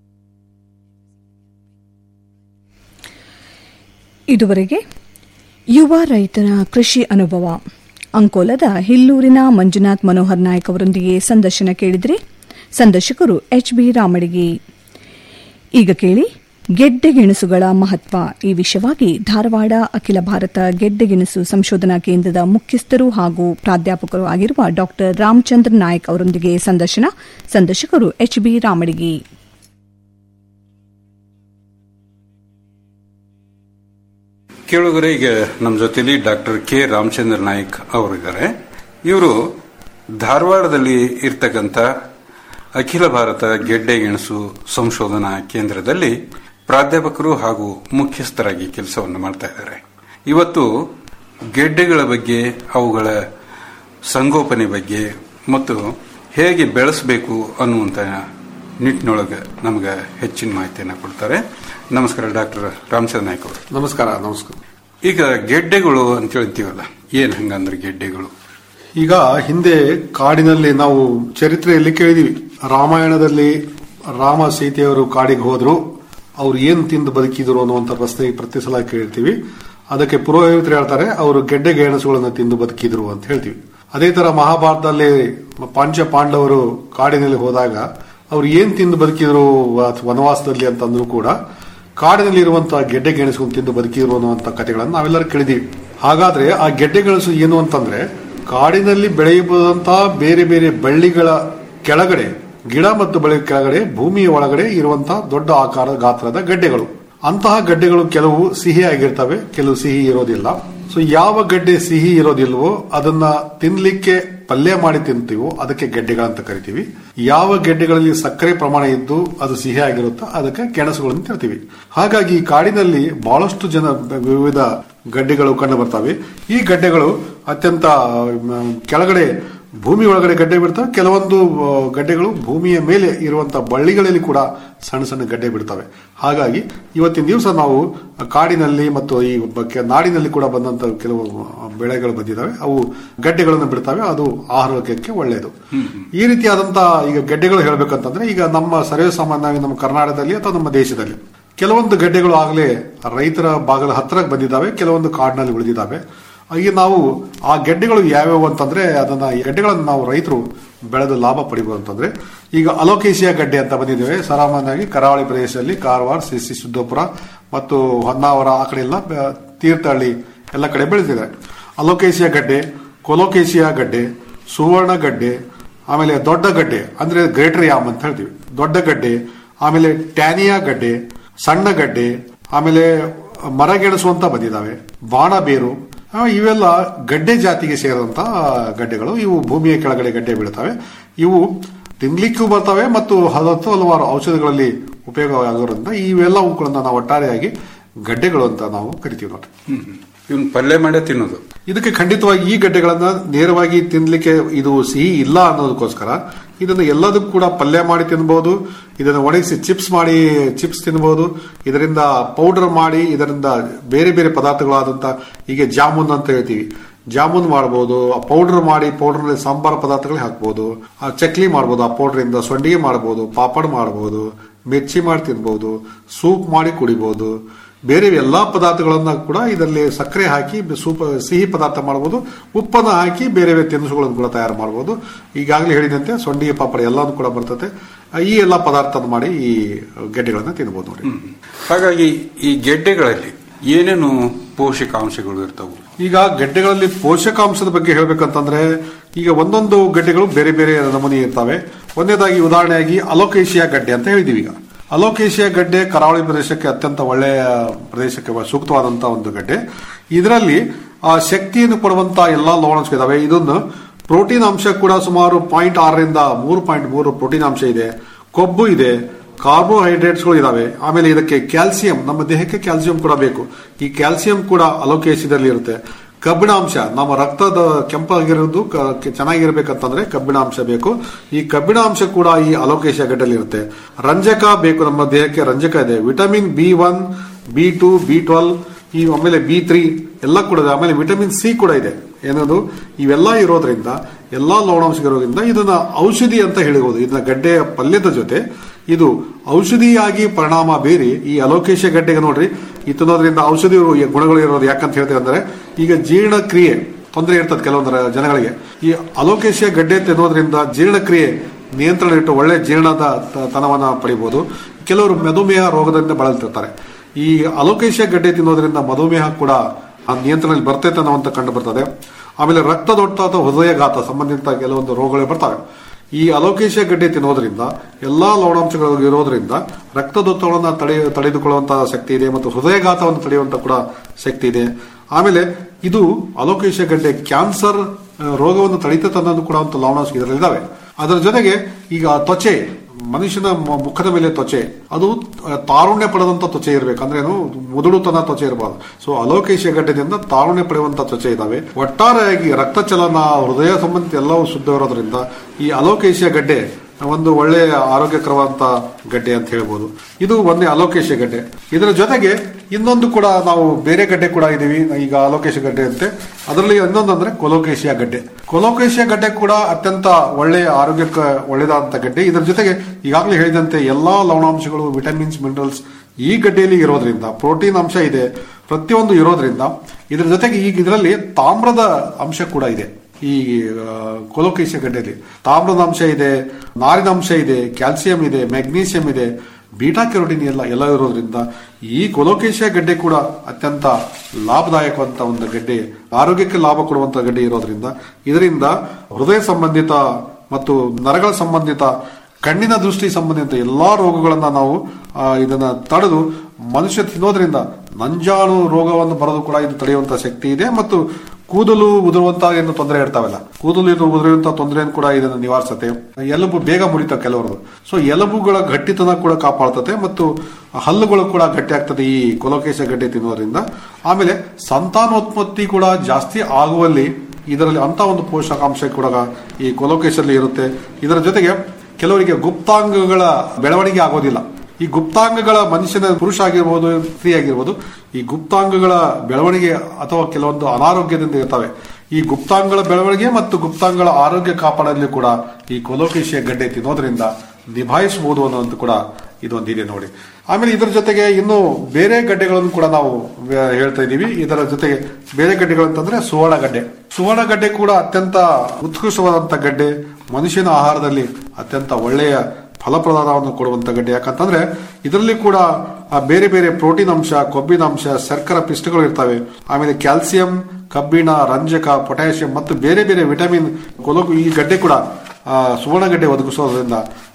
ಇದುವರೆಗೆ ಯುವ ರೈತನ ಕೃಷಿ ಅನುಭವ ಅಂಕೋಲದ ಹಿಲ್ಲೂರಿನ ಮಂಜುನಾಥ್ ಮನೋಹರ್ ನಾಯ್ಕ್ ಅವರೊಂದಿಗೆ ಸಂದರ್ಶನ ಕೇಳಿದ್ರಿ ಸಂದರ್ಶಕರು ಎಚ್ ಬಿ ರಾಮಡಿಗಿ ಈಗ ಕೇಳಿ ಗೆಡ್ಡೆಗೆಣಸುಗಳ ಮಹತ್ವ ಈ ವಿಷಯವಾಗಿ ಧಾರವಾಡ ಅಖಿಲ ಭಾರತ ಗೆಡ್ಡೆಗೆಣಸು ಸಂಶೋಧನಾ ಕೇಂದ್ರದ ಮುಖ್ಯಸ್ಥರು ಹಾಗೂ ಪ್ರಾಧ್ಯಾಪಕರು ಆಗಿರುವ ಡಾ ರಾಮಚಂದ್ರ ನಾಯ್ಕ್ ಅವರೊಂದಿಗೆ ಸಂದರ್ಶನ ಸಂದರ್ಶಕರು ಎಚ್ ಬಿ ರಾಮಡಿಗಿ ಕೇಳುಗರೆ ಈಗ ನಮ್ಮ ಜೊತೆಲಿ ಡಾಕ್ಟರ್ ಕೆ ರಾಮಚಂದ್ರ ನಾಯ್ಕ್ ಅವರಿದ್ದಾರೆ ಇವರು ಧಾರವಾಡದಲ್ಲಿ ಇರ್ತಕ್ಕಂಥ ಅಖಿಲ ಭಾರತ ಗೆಡ್ಡೆ ಗೆಣಸು ಸಂಶೋಧನಾ ಕೇಂದ್ರದಲ್ಲಿ ಪ್ರಾಧ್ಯಾಪಕರು ಹಾಗೂ ಮುಖ್ಯಸ್ಥರಾಗಿ ಕೆಲಸವನ್ನು ಮಾಡ್ತಾ ಇದ್ದಾರೆ ಇವತ್ತು ಗೆಡ್ಡೆಗಳ ಬಗ್ಗೆ ಅವುಗಳ ಸಂಗೋಪನೆ ಬಗ್ಗೆ ಮತ್ತು ಹೇಗೆ ಬೆಳೆಸಬೇಕು ಅನ್ನುವಂಥ ನಿಟ್ಟಿನೊಳಗೆ ನಮಗೆ ಹೆಚ್ಚಿನ ಮಾಹಿತಿಯನ್ನು ಕೊಡ್ತಾರೆ ನಮಸ್ಕಾರ ಡಾಕ್ಟರ್ ರಾಮಚಂದ್ರ ನಾಯ್ಕ ಅವರು ನಮಸ್ಕಾರ ನಮಸ್ಕಾರ ಈಗ ಗೆಡ್ಡೆಗಳು ಅಂತ ಹೇಳ್ತೀವಲ್ಲ ಏನ್ ಹಂಗಂದ್ರೆ ಗೆಡ್ಡೆಗಳು ಈಗ ಹಿಂದೆ ಕಾಡಿನಲ್ಲಿ ನಾವು ಚರಿತ್ರೆಯಲ್ಲಿ ಕೇಳಿದೀವಿ ರಾಮಾಯಣದಲ್ಲಿ ರಾಮ ಸೀತೆಯವರು ಕಾಡಿಗೆ ಹೋದ್ರು ಅವ್ರು ಏನ್ ತಿಂದು ಬದುಕಿದ್ರು ಅನ್ನುವಂತ ಪ್ರಶ್ನೆ ಪ್ರತಿ ಸಲ ಕೇಳ್ತೀವಿ ಅದಕ್ಕೆ ಪುರೋಹಿತರು ಹೇಳ್ತಾರೆ ಅವರು ಗೆಡ್ಡೆ ಗೆಣಸುಗಳನ್ನು ತಿಂದು ಬದುಕಿದ್ರು ಅಂತ ಹೇಳ್ತೀವಿ ಅದೇ ತರ ಮಹಾಭಾರತದಲ್ಲಿ ಪಂಚ ಪಾಂಡವರು ಕಾಡಿನಲ್ಲಿ ಹೋದಾಗ ಅವ್ರು ಏನ್ ತಿಂದು ಬದುಕಿದ್ರು ಅಥವಾ ವನವಾಸದಲ್ಲಿ ಅಂತಂದ್ರು ಕೂಡ ಕಾಡಿನಲ್ಲಿ ಇರುವಂತಹ ಗೆಡ್ಡೆ ಗೆಣಸುಗಳನ್ನು ತಿಂದು ಬದುಕಿದ್ರು ಅನ್ನುವಂತ ಕಥೆಗಳನ್ನು ನಾವೆಲ್ಲರೂ ಕೇಳಿದೀವಿ ಹಾಗಾದ್ರೆ ಆ ಗೆಡ್ಡೆ ಗೆಣಸು ಏನು ಅಂತಂದ್ರೆ ಕಾಡಿನಲ್ಲಿ ಬೆಳೆಯಬಹುದಂತಹ ಬೇರೆ ಬೇರೆ ಬಳ್ಳಿಗಳ ಕೆಳಗಡೆ ಗಿಡ ಮತ್ತು ಬಳ್ಳಿ ಕೆಳಗಡೆ ಭೂಮಿಯ ಒಳಗಡೆ ಇರುವಂತಹ ದೊಡ್ಡ ಆಕಾರದ ಗಾತ್ರದ ಗಡ್ಡೆಗಳು ಅಂತಹ ಗಡ್ಡೆಗಳು ಕೆಲವು ಸಿಹಿ ಆಗಿರ್ತವೆ ಕೆಲವು ಸಿಹಿ ಇರೋದಿಲ್ಲ ಸೊ ಯಾವ ಗಡ್ಡೆ ಸಿಹಿ ಇರೋದಿಲ್ವೋ ಅದನ್ನ ತಿನ್ಲಿಕ್ಕೆ ಪಲ್ಯ ಮಾಡಿ ತಿಂತೀವೋ ಅದಕ್ಕೆ ಗೆಡ್ಡೆಗಳಂತ ಕರಿತೀವಿ ಯಾವ ಗೆಡ್ಡೆಗಳಲ್ಲಿ ಸಕ್ಕರೆ ಪ್ರಮಾಣ ಇದ್ದು ಅದು ಸಿಹಿ ಆಗಿರುತ್ತೋ ಅದಕ್ಕೆ ಗೆಣಸುಗಳನ್ನು ತಿಂತೀವಿ ಹಾಗಾಗಿ ಈ ಕಾಡಿನಲ್ಲಿ ಬಹಳಷ್ಟು ಜನ ವಿವಿಧ ಗಡ್ಡೆಗಳು ಕಂಡು ಬರ್ತವೆ ಈ ಗಡ್ಡೆಗಳು ಅತ್ಯಂತ ಮ್, ಕೆಳಗಡೆ ಭೂಮಿ ಒಳಗಡೆ ಗಡ್ಡೆ ಬಿಡ್ತವೆ ಕೆಲವೊಂದು ಆ, ಗಡ್ಡೆಗಳು ಭೂಮಿಯ ಮೇಲೆ ಇರುವಂತಹ ಬಳ್ಳಿಗಳಲ್ಲಿ ಕೂಡ ಸಣ್ಣ ಸಣ್ಣ ಗಡ್ಡೆ ಬಿಡ್ತವೆ ಹಾಗಾಗಿ ಇವತ್ತಿನ ದಿವಸ ನಾವು ಕಾಡಿನಲ್ಲಿ ಮತ್ತು ಈ ಬಕ್ಕೆ- ನಾಡಿನಲ್ಲಿ ಕೂಡ ಬಂದಂತ ಕೆಲವು ಬೆಳೆಗಳು ಬಂದಿದ್ದಾವೆ ಅವು ಗಡ್ಡೆಗಳನ್ನು ಬಿಡ್ತವೆ ಅದು ಆರೋಗ್ಯಕ್ಕೆ ಒಳ್ಳೆಯದು ಈ ರೀತಿಯಾದಂತಹ ಈಗ ಗಡ್ಡೆಗಳು ಹೇಳ್ಬೇಕಂತಂದ್ರೆ ಈಗ ನಮ್ಮ ಸರ್ವೇ ಸಾಮಾನ್ಯವಾಗಿ ನಮ್ಮ ಕರ್ನಾಟಕದಲ್ಲಿ ಅಥವಾ ನಮ್ಮ ದೇಶದಲ್ಲಿ ಕೆಲವೊಂದು ಗಡ್ಡೆಗಳು ಆಗಲೇ ರೈತರ ಬಾಗಲ ಹತ್ರ ಬಂದಿದ್ದಾವೆ ಕೆಲವೊಂದು ಕಾಡಿನಲ್ಲಿ ಉಳಿದಿದ್ದಾವೆ ಈಗ ನಾವು ಆ ಗೆಡ್ಡೆಗಳು ಯಾವ್ಯಾವು ಅಂತಂದ್ರೆ ಅದನ್ನ ಈ ಗೆಡ್ಡೆಗಳನ್ನು ನಾವು ರೈತರು ಬೆಳೆದು ಲಾಭ ಪಡಿಬಹುದು ಅಂತಂದ್ರೆ ಈಗ ಅಲೋಕೇಶಿಯಾ ಗಡ್ಡೆ ಅಂತ ಬಂದಿದ್ದೇವೆ ಸಾಮಾನ್ಯವಾಗಿ ಕರಾವಳಿ ಪ್ರದೇಶದಲ್ಲಿ ಕಾರವಾರ ಸಿಸಿ ಸಿದ್ದೋಪುರ ಮತ್ತು ಹೊನ್ನಾವರ ಆ ಕಡೆ ಎಲ್ಲ ಬ- ತೀರ್ಥಹಳ್ಳಿ ಎಲ್ಲ ಕಡೆ ಬೆಳೆದಿದೆ ಅಲೋಕೇಶಿಯಾ ಗಡ್ಡೆ ಕೊಲೋಕೇಶಿಯಾ ಗಡ್ಡೆ ಸುವರ್ಣ ಗಡ್ಡೆ ಆಮೇಲೆ ದೊಡ್ಡ ಗಡ್ಡೆ ಅಂದ್ರೆ ಗ್ರೇಟರ್ ಯಾಮ್ ಅಂತ ಹೇಳ್ತೀವಿ ದೊಡ್ಡ ಗಡ್ಡೆ ಆಮೇಲೆ ಟ್ಯಾನಿಯಾ ಗಡ್ಡೆ ಸಣ್ಣ ಗಡ್ಡೆ ಆಮೇಲೆ ಮರಗೆಣಸು ಅಂತ ಬಂದಿದ್ದಾವೆ ಬಾಣ ಬೇರು ಆ, ಇವೆಲ್ಲ ಗಡ್ಡೆ ಜಾತಿಗೆ ಸೇರಿದಂತ ಗಡ್ಡೆಗಳು ಇವು ಭೂಮಿಯ ಕೆಳಗಡೆ ಗಡ್ಡೆ ಬೀಳ್ತವೆ ಇವು ತಿನ್ಲಿಕ್ಕೂ ಬರ್ತವೆ ಮತ್ತು ಹತ್ತು ಹಲವಾರು ಔಷಧಿಗಳಲ್ಲಿ ಉಪಯೋಗವಾಗೋದ್ರಿಂದ ಇವೆಲ್ಲವೂ ಕೂಡ ನಾವು ಒಟ್ಟಾರೆಯಾಗಿ ಗಡ್ಡೆಗಳು ಅಂತ ನಾವು ಕರಿತೀವಿ ನೋಡಿ ಇವನ್ ಪಲ್ಯ ಮಾಡೇ ತಿನ್ನೋದು ಇದಕ್ಕೆ ಖಂಡಿತವಾಗಿ ಈ ಗಡ್ಡೆಗಳನ್ನ ನೇರವಾಗಿ ತಿನ್ಲಿಕ್ಕೆ ಇದು ಸಿಹಿ ಇಲ್ಲ ಅನ್ನೋದಕ್ಕೋಸ್ಕರ ಇದನ್ನು ಎಲ್ಲದಕ್ಕೂ ಕೂಡ ಪಲ್ಯ ಮಾಡಿ ತಿನ್ಬಹುದು ಇದನ್ನು ಒಣಗಿಸಿ ಚಿಪ್ಸ್ ಮಾಡಿ ಚಿಪ್ಸ್ ತಿನ್ಬಹುದು ಇದರಿಂದ ಪೌಡರ್ ಮಾಡಿ ಇದರಿಂದ ಬೇರೆ ಬೇರೆ ಪದಾರ್ಥಗಳಾದಂತ ಈಗ ಜಾಮೂನ್ ಅಂತ ಹೇಳ್ತೀವಿ ಜಾಮೂನ್ ಮಾಡಬಹುದು ಪೌಡರ್ ಮಾಡಿ ಪೌಡರ್ ನಲ್ಲಿ ಸಾಂಬಾರ್ ಪದಾರ್ಥಗಳಿಗೆ ಹಾಕಬಹುದು ಆ ಚಕ್ಲಿ ಮಾಡಬಹುದು ಆ ಪೌಡರ್ ಇಂದ ಸೊಂಡಿಗೆ ಮಾಡಬಹುದು ಪಾಪಡ್ ಮಾಡಬಹುದು ಮಿರ್ಚಿ ಮಾಡಿ ತಿನ್ಬಹುದು ಸೂಪ್ ಮಾಡಿ ಕುಡಿಬಹುದು ಬೇರೆ ಎಲ್ಲಾ ಪದಾರ್ಥಗಳನ್ನ ಕೂಡ ಇದರಲ್ಲಿ ಸಕ್ಕರೆ ಹಾಕಿ ಸೂಪ ಸಿಹಿ ಪದಾರ್ಥ ಮಾಡಬಹುದು ಉಪ್ಪನ್ನ ಹಾಕಿ ಬೇರೆ ಬೇರೆ ತಿನಿಸುಗಳನ್ನು ಕೂಡ ತಯಾರು ಮಾಡಬಹುದು ಈಗಾಗಲೇ ಹೇಳಿದಂತೆ ಸೊಂಡಿಗೆ ಪಾಪಡ ಎಲ್ಲಾನು ಕೂಡ ಬರ್ತದೆ ಈ ಎಲ್ಲಾ ಪದಾರ್ಥ ಮಾಡಿ ಈ ಗೆಡ್ಡೆಗಳನ್ನ ತಿನ್ಬಹುದು ನೋಡಿ ಹಾಗಾಗಿ ಈ ಗೆಡ್ಡೆಗಳಲ್ಲಿ ಏನೇನು ಪೋಷಕಾಂಶಗಳು ಇರ್ತವು ಈಗ ಗಡ್ಡೆಗಳಲ್ಲಿ ಪೋಷಕಾಂಶದ ಬಗ್ಗೆ ಹೇಳ್ಬೇಕಂತಂದ್ರೆ ಈಗ ಒಂದೊಂದು ಗಡ್ಡೆಗಳು ಬೇರೆ ಬೇರೆ ನಮೂನೆ ಇರ್ತವೆ ಒಂದನೇದಾಗಿ ಉದಾಹರಣೆಯಾಗಿ ಅಲೋಕೇಶಿಯಾ ಗಡ್ಡೆ ಅಂತ ಹೇಳಿದೀವಿ ಈಗ ಅಲೋಕೇಶಿಯಾ ಗಡ್ಡೆ ಕರಾವಳಿ ಪ್ರದೇಶಕ್ಕೆ ಅತ್ಯಂತ ಒಳ್ಳೆಯ ಪ್ರದೇಶಕ್ಕೆ ಸೂಕ್ತವಾದಂತಹ ಒಂದು ಗಡ್ಡೆ ಇದರಲ್ಲಿ ಆ ಶಕ್ತಿಯನ್ನು ಕೊಡುವಂತ ಎಲ್ಲಾ ಲವಣಾಂಶ ಇದಾವೆ ಇದನ್ನು ಪ್ರೋಟೀನ್ ಅಂಶ ಕೂಡ ಸುಮಾರು ಪಾಯಿಂಟ್ ಆರರಿಂದ ಮೂರು ಪಾಯಿಂಟ್ ಮೂರು ಪ್ರೋಟೀನ್ ಅಂಶ ಇದೆ ಕೊಬ್ಬು ಇದೆ ಕಾರ್ಬೋಹೈಡ್ರೇಟ್ಸ್ಗಳು ಇದಾವೆ ಆಮೇಲೆ ಇದಕ್ಕೆ ಕ್ಯಾಲ್ಸಿಯಂ ನಮ್ಮ ದೇಹಕ್ಕೆ ಕ್ಯಾಲ್ಸಿಯಂ ಕೂಡ ಬೇಕು ಈ ಕ್ಯಾಲ್ಸಿಯಂ ಕೂಡ ಅಲೋಕೇಶಿಯಲ್ಲಿ ಇರುತ್ತೆ ಕಬ್ಬಿಣಾಂಶ ನಮ್ಮ ರಕ್ತದ ಕೆಂಪಾಗಿರೋದು ಕ- ಚೆನ್ನಾಗಿರ್ಬೇಕಂತಂದ್ರೆ ಕಬ್ಬಿಣಾಂಶ ಬೇಕು ಈ ಕಬ್ಬಿಣಾಂಶ ಕೂಡ ಈ ಅಲೋಕೇಶ ಗಡ್ಡಲ್ಲಿ ಇರುತ್ತೆ ರಂಜಕ ಬೇಕು ನಮ್ಮ ದೇಹಕ್ಕೆ ರಂಜಕ ಇದೆ vitamin B one B two B twelve ಈ ಆಮೇಲೆ ಬಿ ತ್ರೀ ಎಲ್ಲ ಕೂಡ ಇದೆ ಆಮೇಲೆ ವಿಟಮಿನ್ ಸಿ ಕೂಡ ಇದೆ ಏನದು ಇವೆಲ್ಲ ಇರೋದ್ರಿಂದ ಎಲ್ಲಾ ಲವಣಾಂಶ ಇರೋದ್ರಿಂದ ಇದನ್ನ ಔಷಧಿ ಅಂತ ಹೇಳ್ಬೋದು ಇದನ್ನ ಗಡ್ಡೆಯ ಪಲ್ಯದ ಜೊತೆ ಇದು ಔಷಧಿಯಾಗಿ ಪರಿಣಾಮ ಬೀರಿ ಈ ಅಲೋಕೇಶ ಗಡ್ಡೆಗೆ ನೋಡ್ರಿ ಈ ತಿನ್ನೋದ್ರಿಂದ ಔಷಧಿ ಗುಣಗಳು ಇರೋದು ಯಾಕಂತ ಹೇಳ್ತೇವೆ ಅಂದ್ರೆ ಈಗ ಜೀರ್ಣಕ್ರಿಯೆ ತೊಂದರೆ ಇರ್ತದೆ ಕೆಲವೊಂದರ ಜನಗಳಿಗೆ ಈ ಅಲೋಕೇಶ ಗಡ್ಡೆ ತಿನ್ನೋದ್ರಿಂದ ಜೀರ್ಣಕ್ರಿಯೆ ನಿಯಂತ್ರಣ ಇಟ್ಟು ಒಳ್ಳೆ ಜೀರ್ಣದ ತ- ತನವನ್ನ ಪಡಿಬಹುದು ಕೆಲವರು ಮಧುಮೇಹ ರೋಗದಿಂದ ಬಳಲ್ತಿರ್ತಾರೆ ಈ ಅಲೋಕೇಶ ಗಡ್ಡೆ ತಿನ್ನೋದ್ರಿಂದ ಮಧುಮೇಹ ಕೂಡ ಆ ನಿಯಂತ್ರಣದಲ್ಲಿ ಬರ್ತೈತೆ ಅನ್ನುವಂತ ಕಂಡು ಬರ್ತದೆ ಆಮೇಲೆ ರಕ್ತದೊಟ್ಟ ಅಥವಾ ಹೃದಯಘಾತ ಸಂಬಂಧಿತ ಕೆಲವೊಂದು ರೋಗಗಳು ಬರ್ತವೆ ಈ ಅಲೋಕೇಶ ಗಡ್ಡೆ ತಿನ್ನೋದ್ರಿಂದ ಎಲ್ಲಾ ಲವಣಾಂಶಗಳು ಇರೋದ್ರಿಂದ ರಕ್ತದೊತ್ತಡವನ್ನು ತಡೆ ತಡೆದುಕೊಳ್ಳುವಂತಹ ಶಕ್ತಿ ಇದೆ ಮತ್ತು ಹೃದಯಘಾತವನ್ನು ತಡೆಯುವಂತ ಕೂಡ ಶಕ್ತಿ ಇದೆ ಆಮೇಲೆ ಇದು ಅಲೋಕೇಶ ಗಡ್ಡೆ ಕ್ಯಾನ್ಸರ್ ಆ, ರೋಗವನ್ನು ತಡೆಯುತ್ತೆ ಅನ್ನೋದು ಕೂಡ ಒಂದು ಲವಣಾಂಶ ಇದರಲ್ಲಿ ಇದಾವೆ ಅದರ ಜೊತೆಗೆ ಈಗ ತ್ವಚೆ ಮನುಷ್ಯನ ಮ- ಮುಖದ ಮೇಲೆ ತ್ವಚೆ ಅದು ಆ, ತಾರುಣ್ಯ ಪಡೆದಂತ ತ್ವಚೆ ಇರಬೇಕು ಅಂದ್ರೆ ಏನು ಮುದುಡುತನ ತ್ವಚೆ ಇರಬಾರ್ದು ಸೊ ಅಲೋಕೇಶ ಗಡ್ಡೆದಿಂದ ತಾರುಣ್ಯ ಪಡೆಯುವಂತ ತ್ವಚೆ ಇದಾವೆ ಒಟ್ಟಾರೆಯಾಗಿ ರಕ್ತ ಚಲನ ಹೃದಯ ಸಂಬಂಧಿತ ಎಲ್ಲವೂ ಶುದ್ಧ ಇರೋದ್ರಿಂದ ಈ ಅಲೋಕೇಶ ಗಡ್ಡೆ ಒಂದು ಒಳ್ಳೆಯ ಆರೋಗ್ಯಕರವಾದಂತ ಗಡ್ಡೆ ಅಂತ ಹೇಳ್ಬೋದು ಇದು ಒಂದೇ ಅಲೋಕೇಶ ಗಡ್ಡೆ ಇದರ ಜೊತೆಗೆ ಇನ್ನೊಂದು ಕೂಡ ನಾವು ಬೇರೆ ಗಡ್ಡೆ ಕೂಡ ಇದೀವಿ ಈಗ ಅಲೋಕೇಶ ಗಡ್ಡೆ ಅಂತೆ ಅದರಲ್ಲಿ ಇನ್ನೊಂದು ಅಂದ್ರೆ ಕೊಲೋಕೇಶಿಯಾ ಗಡ್ಡೆ ಕೊಲೋಕೇಶಿಯಾ ಗಡ್ಡೆ ಕೂಡ ಅತ್ಯಂತ ಒಳ್ಳೆಯ ಆರೋಗ್ಯಕ್ಕೆ ಒಳ್ಳೆಯದಾದಂತ ಗಡ್ಡೆ ಇದರ ಜೊತೆಗೆ ಈಗಾಗಲೇ ಹೇಳಿದಂತೆ ಎಲ್ಲಾ ಲವಣಾಂಶಗಳು ವಿಟಮಿನ್ಸ್ ಮಿನರಲ್ಸ್ ಈ ಗಡ್ಡೆಯಲ್ಲಿ ಇರೋದ್ರಿಂದ ಪ್ರೋಟೀನ್ ಅಂಶ ಇದೆ ಪ್ರತಿಯೊಂದು ಇರೋದ್ರಿಂದ ಇದರ ಜೊತೆಗೆ ಈಗ ಇದರಲ್ಲಿ ತಾಮ್ರದ ಅಂಶ ಕೂಡ ಇದೆ ಈ ಆ, ಕೊಲೋಕೇಶ ಗಡ್ಡೆಯಲ್ಲಿ ತಾಮ್ರದ ಅಂಶ ಇದೆ ನಾರಿನ ಅಂಶ ಇದೆ ಕ್ಯಾಲ್ಸಿಯಂ ಇದೆ ಮೆಗ್ನೀಷಿಯಂ ಇದೆ ಬೀಟಾ ಕೆರೋಟಿನ್ ಎಲ್ಲ ಎಲ್ಲ ಇರೋದ್ರಿಂದ ಈ ಕೊಲೋಕೇಶ ಗಡ್ಡೆ ಕೂಡ ಅತ್ಯಂತ ಲಾಭದಾಯಕವಂತ ಒಂದು ಗಡ್ಡೆ ಆರೋಗ್ಯಕ್ಕೆ ಲಾಭ ಕೊಡುವಂತ ಗಡ್ಡೆ ಇರೋದ್ರಿಂದ ಇದರಿಂದ ಹೃದಯ ಸಂಬಂಧಿತ ಮತ್ತು ನರಗಳ ಸಂಬಂಧಿತ ಕಣ್ಣಿನ ದೃಷ್ಟಿ ಸಂಬಂಧಿತ ಎಲ್ಲಾ ರೋಗಗಳನ್ನ ನಾವು ಆ, ಇದನ್ನ ತಡೆದು ಮನುಷ್ಯ ತಿನ್ನೋದ್ರಿಂದ ನಂಜಾಣು ರೋಗವನ್ನು ಬರೋದು ಕೂಡ ಇದು ತಡೆಯುವಂತ ಶಕ್ತಿ ಇದೆ ಮತ್ತು ಕೂದಲು ಉದುರುವಂತ ಏನು ತೊಂದರೆ ಇರ್ತಾವಲ್ಲ ಕೂದಲು ಇದು ಉದುರುವಂತ ತೊಂದರೆಯನ್ನು ಕೂಡ ಇದನ್ನು ನಿವಾರಿಸುತ್ತೆ ಎಲುಬು ಬೇಗ ಮುರಿತಾವ ಕೆಲವರು ಸೊ ಎಲುಬುಗಳ ಗಟ್ಟಿತನ ಕೂಡ ಕಾಪಾಡ್ತದೆ ಮತ್ತು ಹಲ್ಲುಗಳು ಕೂಡ ಗಟ್ಟಿ ಆಗ್ತದೆ ಈ ಕೊಲೋಕೇಶ ಗಡ್ಡೆ ತಿನ್ನೋದ್ರಿಂದ ಆಮೇಲೆ ಸಂತಾನೋತ್ಪತ್ತಿ ಕೂಡ ಜಾಸ್ತಿ ಆಗುವಲ್ಲಿ ಇದರಲ್ಲಿ ಅಂತ ಒಂದು ಪೋಷಕಾಂಶ ಕೂಡ ಈ ಕೊಲೋಕೇಶಲ್ಲಿ ಇರುತ್ತೆ ಇದರ ಜೊತೆಗೆ ಕೆಲವರಿಗೆ ಗುಪ್ತಾಂಗಗಳ ಬೆಳವಣಿಗೆ ಆಗೋದಿಲ್ಲ ಈ ಗುಪ್ತಾಂಗಗಳ ಮನುಷ್ಯನ ಪುರುಷ ಆಗಿರ್ಬೋದು ಸ್ತ್ರೀ ಆಗಿರ್ಬೋದು ಈ ಗುಪ್ತಾಂಗಗಳ ಬೆಳವಣಿಗೆ ಅಥವಾ ಕೆಲವೊಂದು ಅನಾರೋಗ್ಯದಿಂದ ಇರ್ತವೆ ಈ ಗುಪ್ತಾಂಗಗಳ ಬೆಳವಣಿಗೆ ಮತ್ತು ಗುಪ್ತಾಂಗಗಳ ಆರೋಗ್ಯ ಕಾಪಾಡಲು ಕೂಡ ಈ ಕೊಲೋಕೇಶಿಯ ಗಡ್ಡೆ ತಿನ್ನೋದ್ರಿಂದ ನಿಭಾಯಿಸಬಹುದು ಅನ್ನೋದು ಕೂಡ ಇದೊಂದಿದೆ ನೋಡಿ ಆಮೇಲೆ ಇದರ ಜೊತೆಗೆ ಇನ್ನು ಬೇರೆ ಗಡ್ಡೆಗಳನ್ನು ಕೂಡ ನಾವು ಆ, ಹೇಳ್ತಾ ಇದೀವಿ ಇದರ ಜೊತೆಗೆ ಬೇರೆ ಗಡ್ಡೆಗಳು ಅಂತಂದ್ರೆ ಸುವರ್ಣ ಗಡ್ಡೆ ಸುವರ್ಣ ಗಡ್ಡೆ ಕೂಡ ಅತ್ಯಂತ ಉತ್ಕೃಷ್ಟವಾದಂತ ಗಡ್ಡೆ ಮನುಷ್ಯನ ಆಹಾರದಲ್ಲಿ ಅತ್ಯಂತ ಒಳ್ಳೆಯ ಫಲಪ್ರದಾನವನ್ನು ಕೊಡುವಂತ ಗಡ್ಡೆ ಯಾಕಂತಂದ್ರೆ ಇದರಲ್ಲಿ ಕೂಡ ಆ, ಬೇರೆ ಬೇರೆ ಪ್ರೋಟೀನ್ ಅಂಶ ಕೊಬ್ಬಿನ ಅಂಶ ಶರ್ಕರ ಪಿಷ್ಟಗಳು ಇರ್ತವೆ ಆಮೇಲೆ ಕ್ಯಾಲ್ಸಿಯಂ ಕಬ್ಬಿಣ ರಂಜಕ ಪೊಟ್ಯಾಷಿಯಂ ಮತ್ತು ಬೇರೆ ಬೇರೆ ವಿಟಮಿನ್ ಕೊಲೋ ಈ ಗಡ್ಡೆ ಕೂಡ ಆ, ಸುವರ್ಣಗಡ್ಡೆ ಒದಗಿಸೋದ್ರಿಂದ